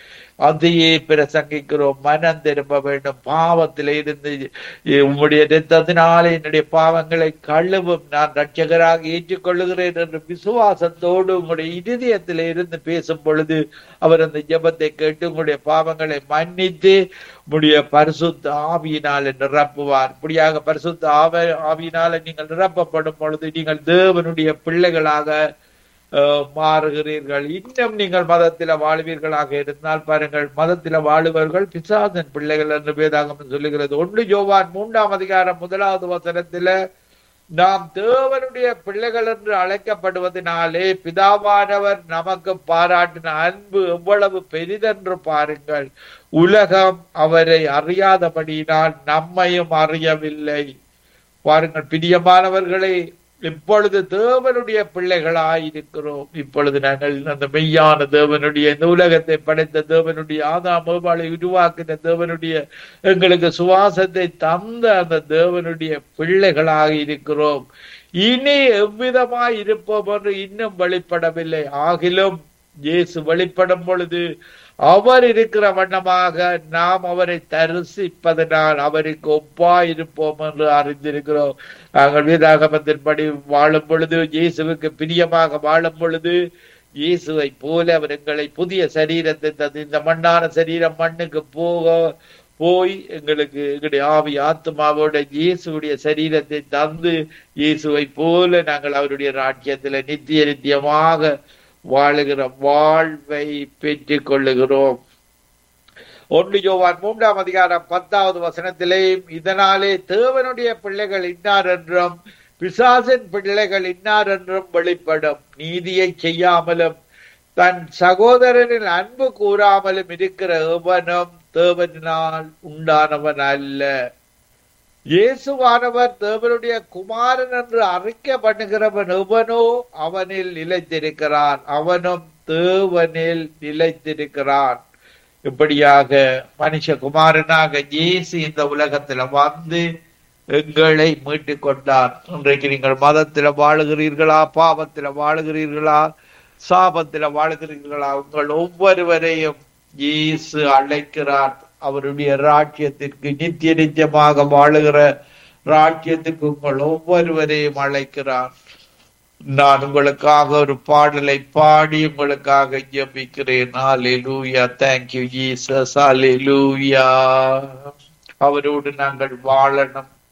அதையே பிரசங்கிக்கிறோம் மனம் திரும்ப வேண்டும் பாவத்தில இருந்து இ- உம்முடைய ரத்தத்தினாலே என்னுடைய பாவங்களை கழுவும் நான் ரட்சகராக ஏற்றுக்கொள்ளுகிறேன் என்ற விசுவாசத்தோடு உங்களுடைய இருதயத்தில இருந்து பேசும் பொழுது அவர் அந்த ஜெபத்தை கேட்டு உங்களுடைய பாவங்களை மன்னித்து உம்முடைய பரிசுத்த ஆவியினால நிரப்புவார் இப்படியாக பரிசுத்த ஆவ ஆவியினால நீங்கள் நிரப்பப்படும் பொழுது நீங்கள் தேவனுடைய பிள்ளைகளாக அஹ், மாறுகிறீர்கள் இன்னும் நீங்கள் மதத்தில வாழ்வீர்களாக இருந்தால் பாருங்கள் மதத்தில வாழுவர்கள் பிசாசன் பிள்ளைகள் என்று வேதாகம் சொல்லுகிறது ஒன்று யோவான் மூன்றாம் அதிகாரம் முதலாவது வசனத்தில நாம் தேவனுடைய பிள்ளைகள் என்று அழைக்கப்படுவதனாலே பிதாவானவர் நமக்கு பாராட்டின அன்பு எவ்வளவு பெரிதென்று பாருங்கள் உலகம் அவரை அறியாதபடியினால் நம்மையும் அறியவில்லை பாருங்கள் பிரியமானவர்களே இப்பொழுது தேவனுடைய பிள்ளைகளாய் இருக்கிறோம் இப்பொழுது நாங்கள் அந்த மெய்யான தேவனுடைய இந்த உலகத்தை படைத்த தேவனுடைய ஆதாம் ஏவாளை உருவாக்கின தேவனுடைய எங்களுக்கு சுவாசத்தை தந்த அந்த தேவனுடைய பிள்ளைகளாக இருக்கிறோம் இனி எவ்விதமாய் இருப்போம் என்று இன்னும் வெளிப்படவில்லை ஆகிலும் இயேசு வெளிப்படும் பொழுது அவர் இருக்கிற வண்ணமாக நாம் அவரை தரிசிப்பதனால் அவருக்கு ஒப்பாய் இருப்போம் என்று அறிந்திருக்கிறோம் நாங்கள் வேதாகமத்தின்படி வாழும் பொழுது இயேசுவுக்கு பிரியமாக வாழும் பொழுது இயேசுவை போல அவர் எங்களை புதிய சரீரத்தை தந்து இந்த மண்ணான சரீரம் மண்ணுக்கு போக போய் எங்களுக்கு எங்களுடைய ஆவி ஆத்மாவோட இயேசுடைய சரீரத்தை தந்து இயேசுவை போல நாங்கள் அவருடைய ராஜ்யத்துல நித்திய நித்தியமாக வாழுகிற வாழ்வை பெற்றுக் கொள்ளுகிறோம் ஒன்று யோவான் மூன்றாம் அதிகாரம் பத்தாவது வசனத்திலேயும் இதனாலே தேவனுடைய பிள்ளைகள் இன்னார் என்றும் பிசாசின் பிள்ளைகள் இன்னார் என்றும் வெளிப்படும் நீதியை செய்யாமலும் தன் சகோதரனின் அன்பு கூறாமலும் இருக்கிற எவனும் தேவனால் உண்டானவன் அல்ல இயேசுவானவர் தேவனுடைய குமாரன் என்று அறிக்கை பண்ணுகிறவன் எவனோ அவனில் நிலைத்திருக்கிறான் அவனும் தேவனில் நிலைத்திருக்கிறான் இப்படியாக மனுஷகுமாரனாக இயேசு இந்த உலகத்துல வந்து எங்களை மீட்டுக் கொண்டார் இன்றைக்கு நீங்கள் மதத்துல வாழுகிறீர்களா பாவத்துல வாழுகிறீர்களா சாபத்துல வாழுகிறீர்களா உங்கள் ஒவ்வொருவரையும் இயேசு அழைக்கிறார் அவருடைய ராஜ்யத்திற்கு நித்திய நித்தியமாக வாழுகிற ராஜ்யத்துக்கு உங்கள் ஒவ்வொருவரையும் அழைக்கிறார் நான் உங்களுக்காக ஒரு பாடலை பாடி உங்களுக்காக ஜெபிக்கிறேன் ஹalleluya thank you jesus hallelujah அவரோடு நாங்கள் வாழணும்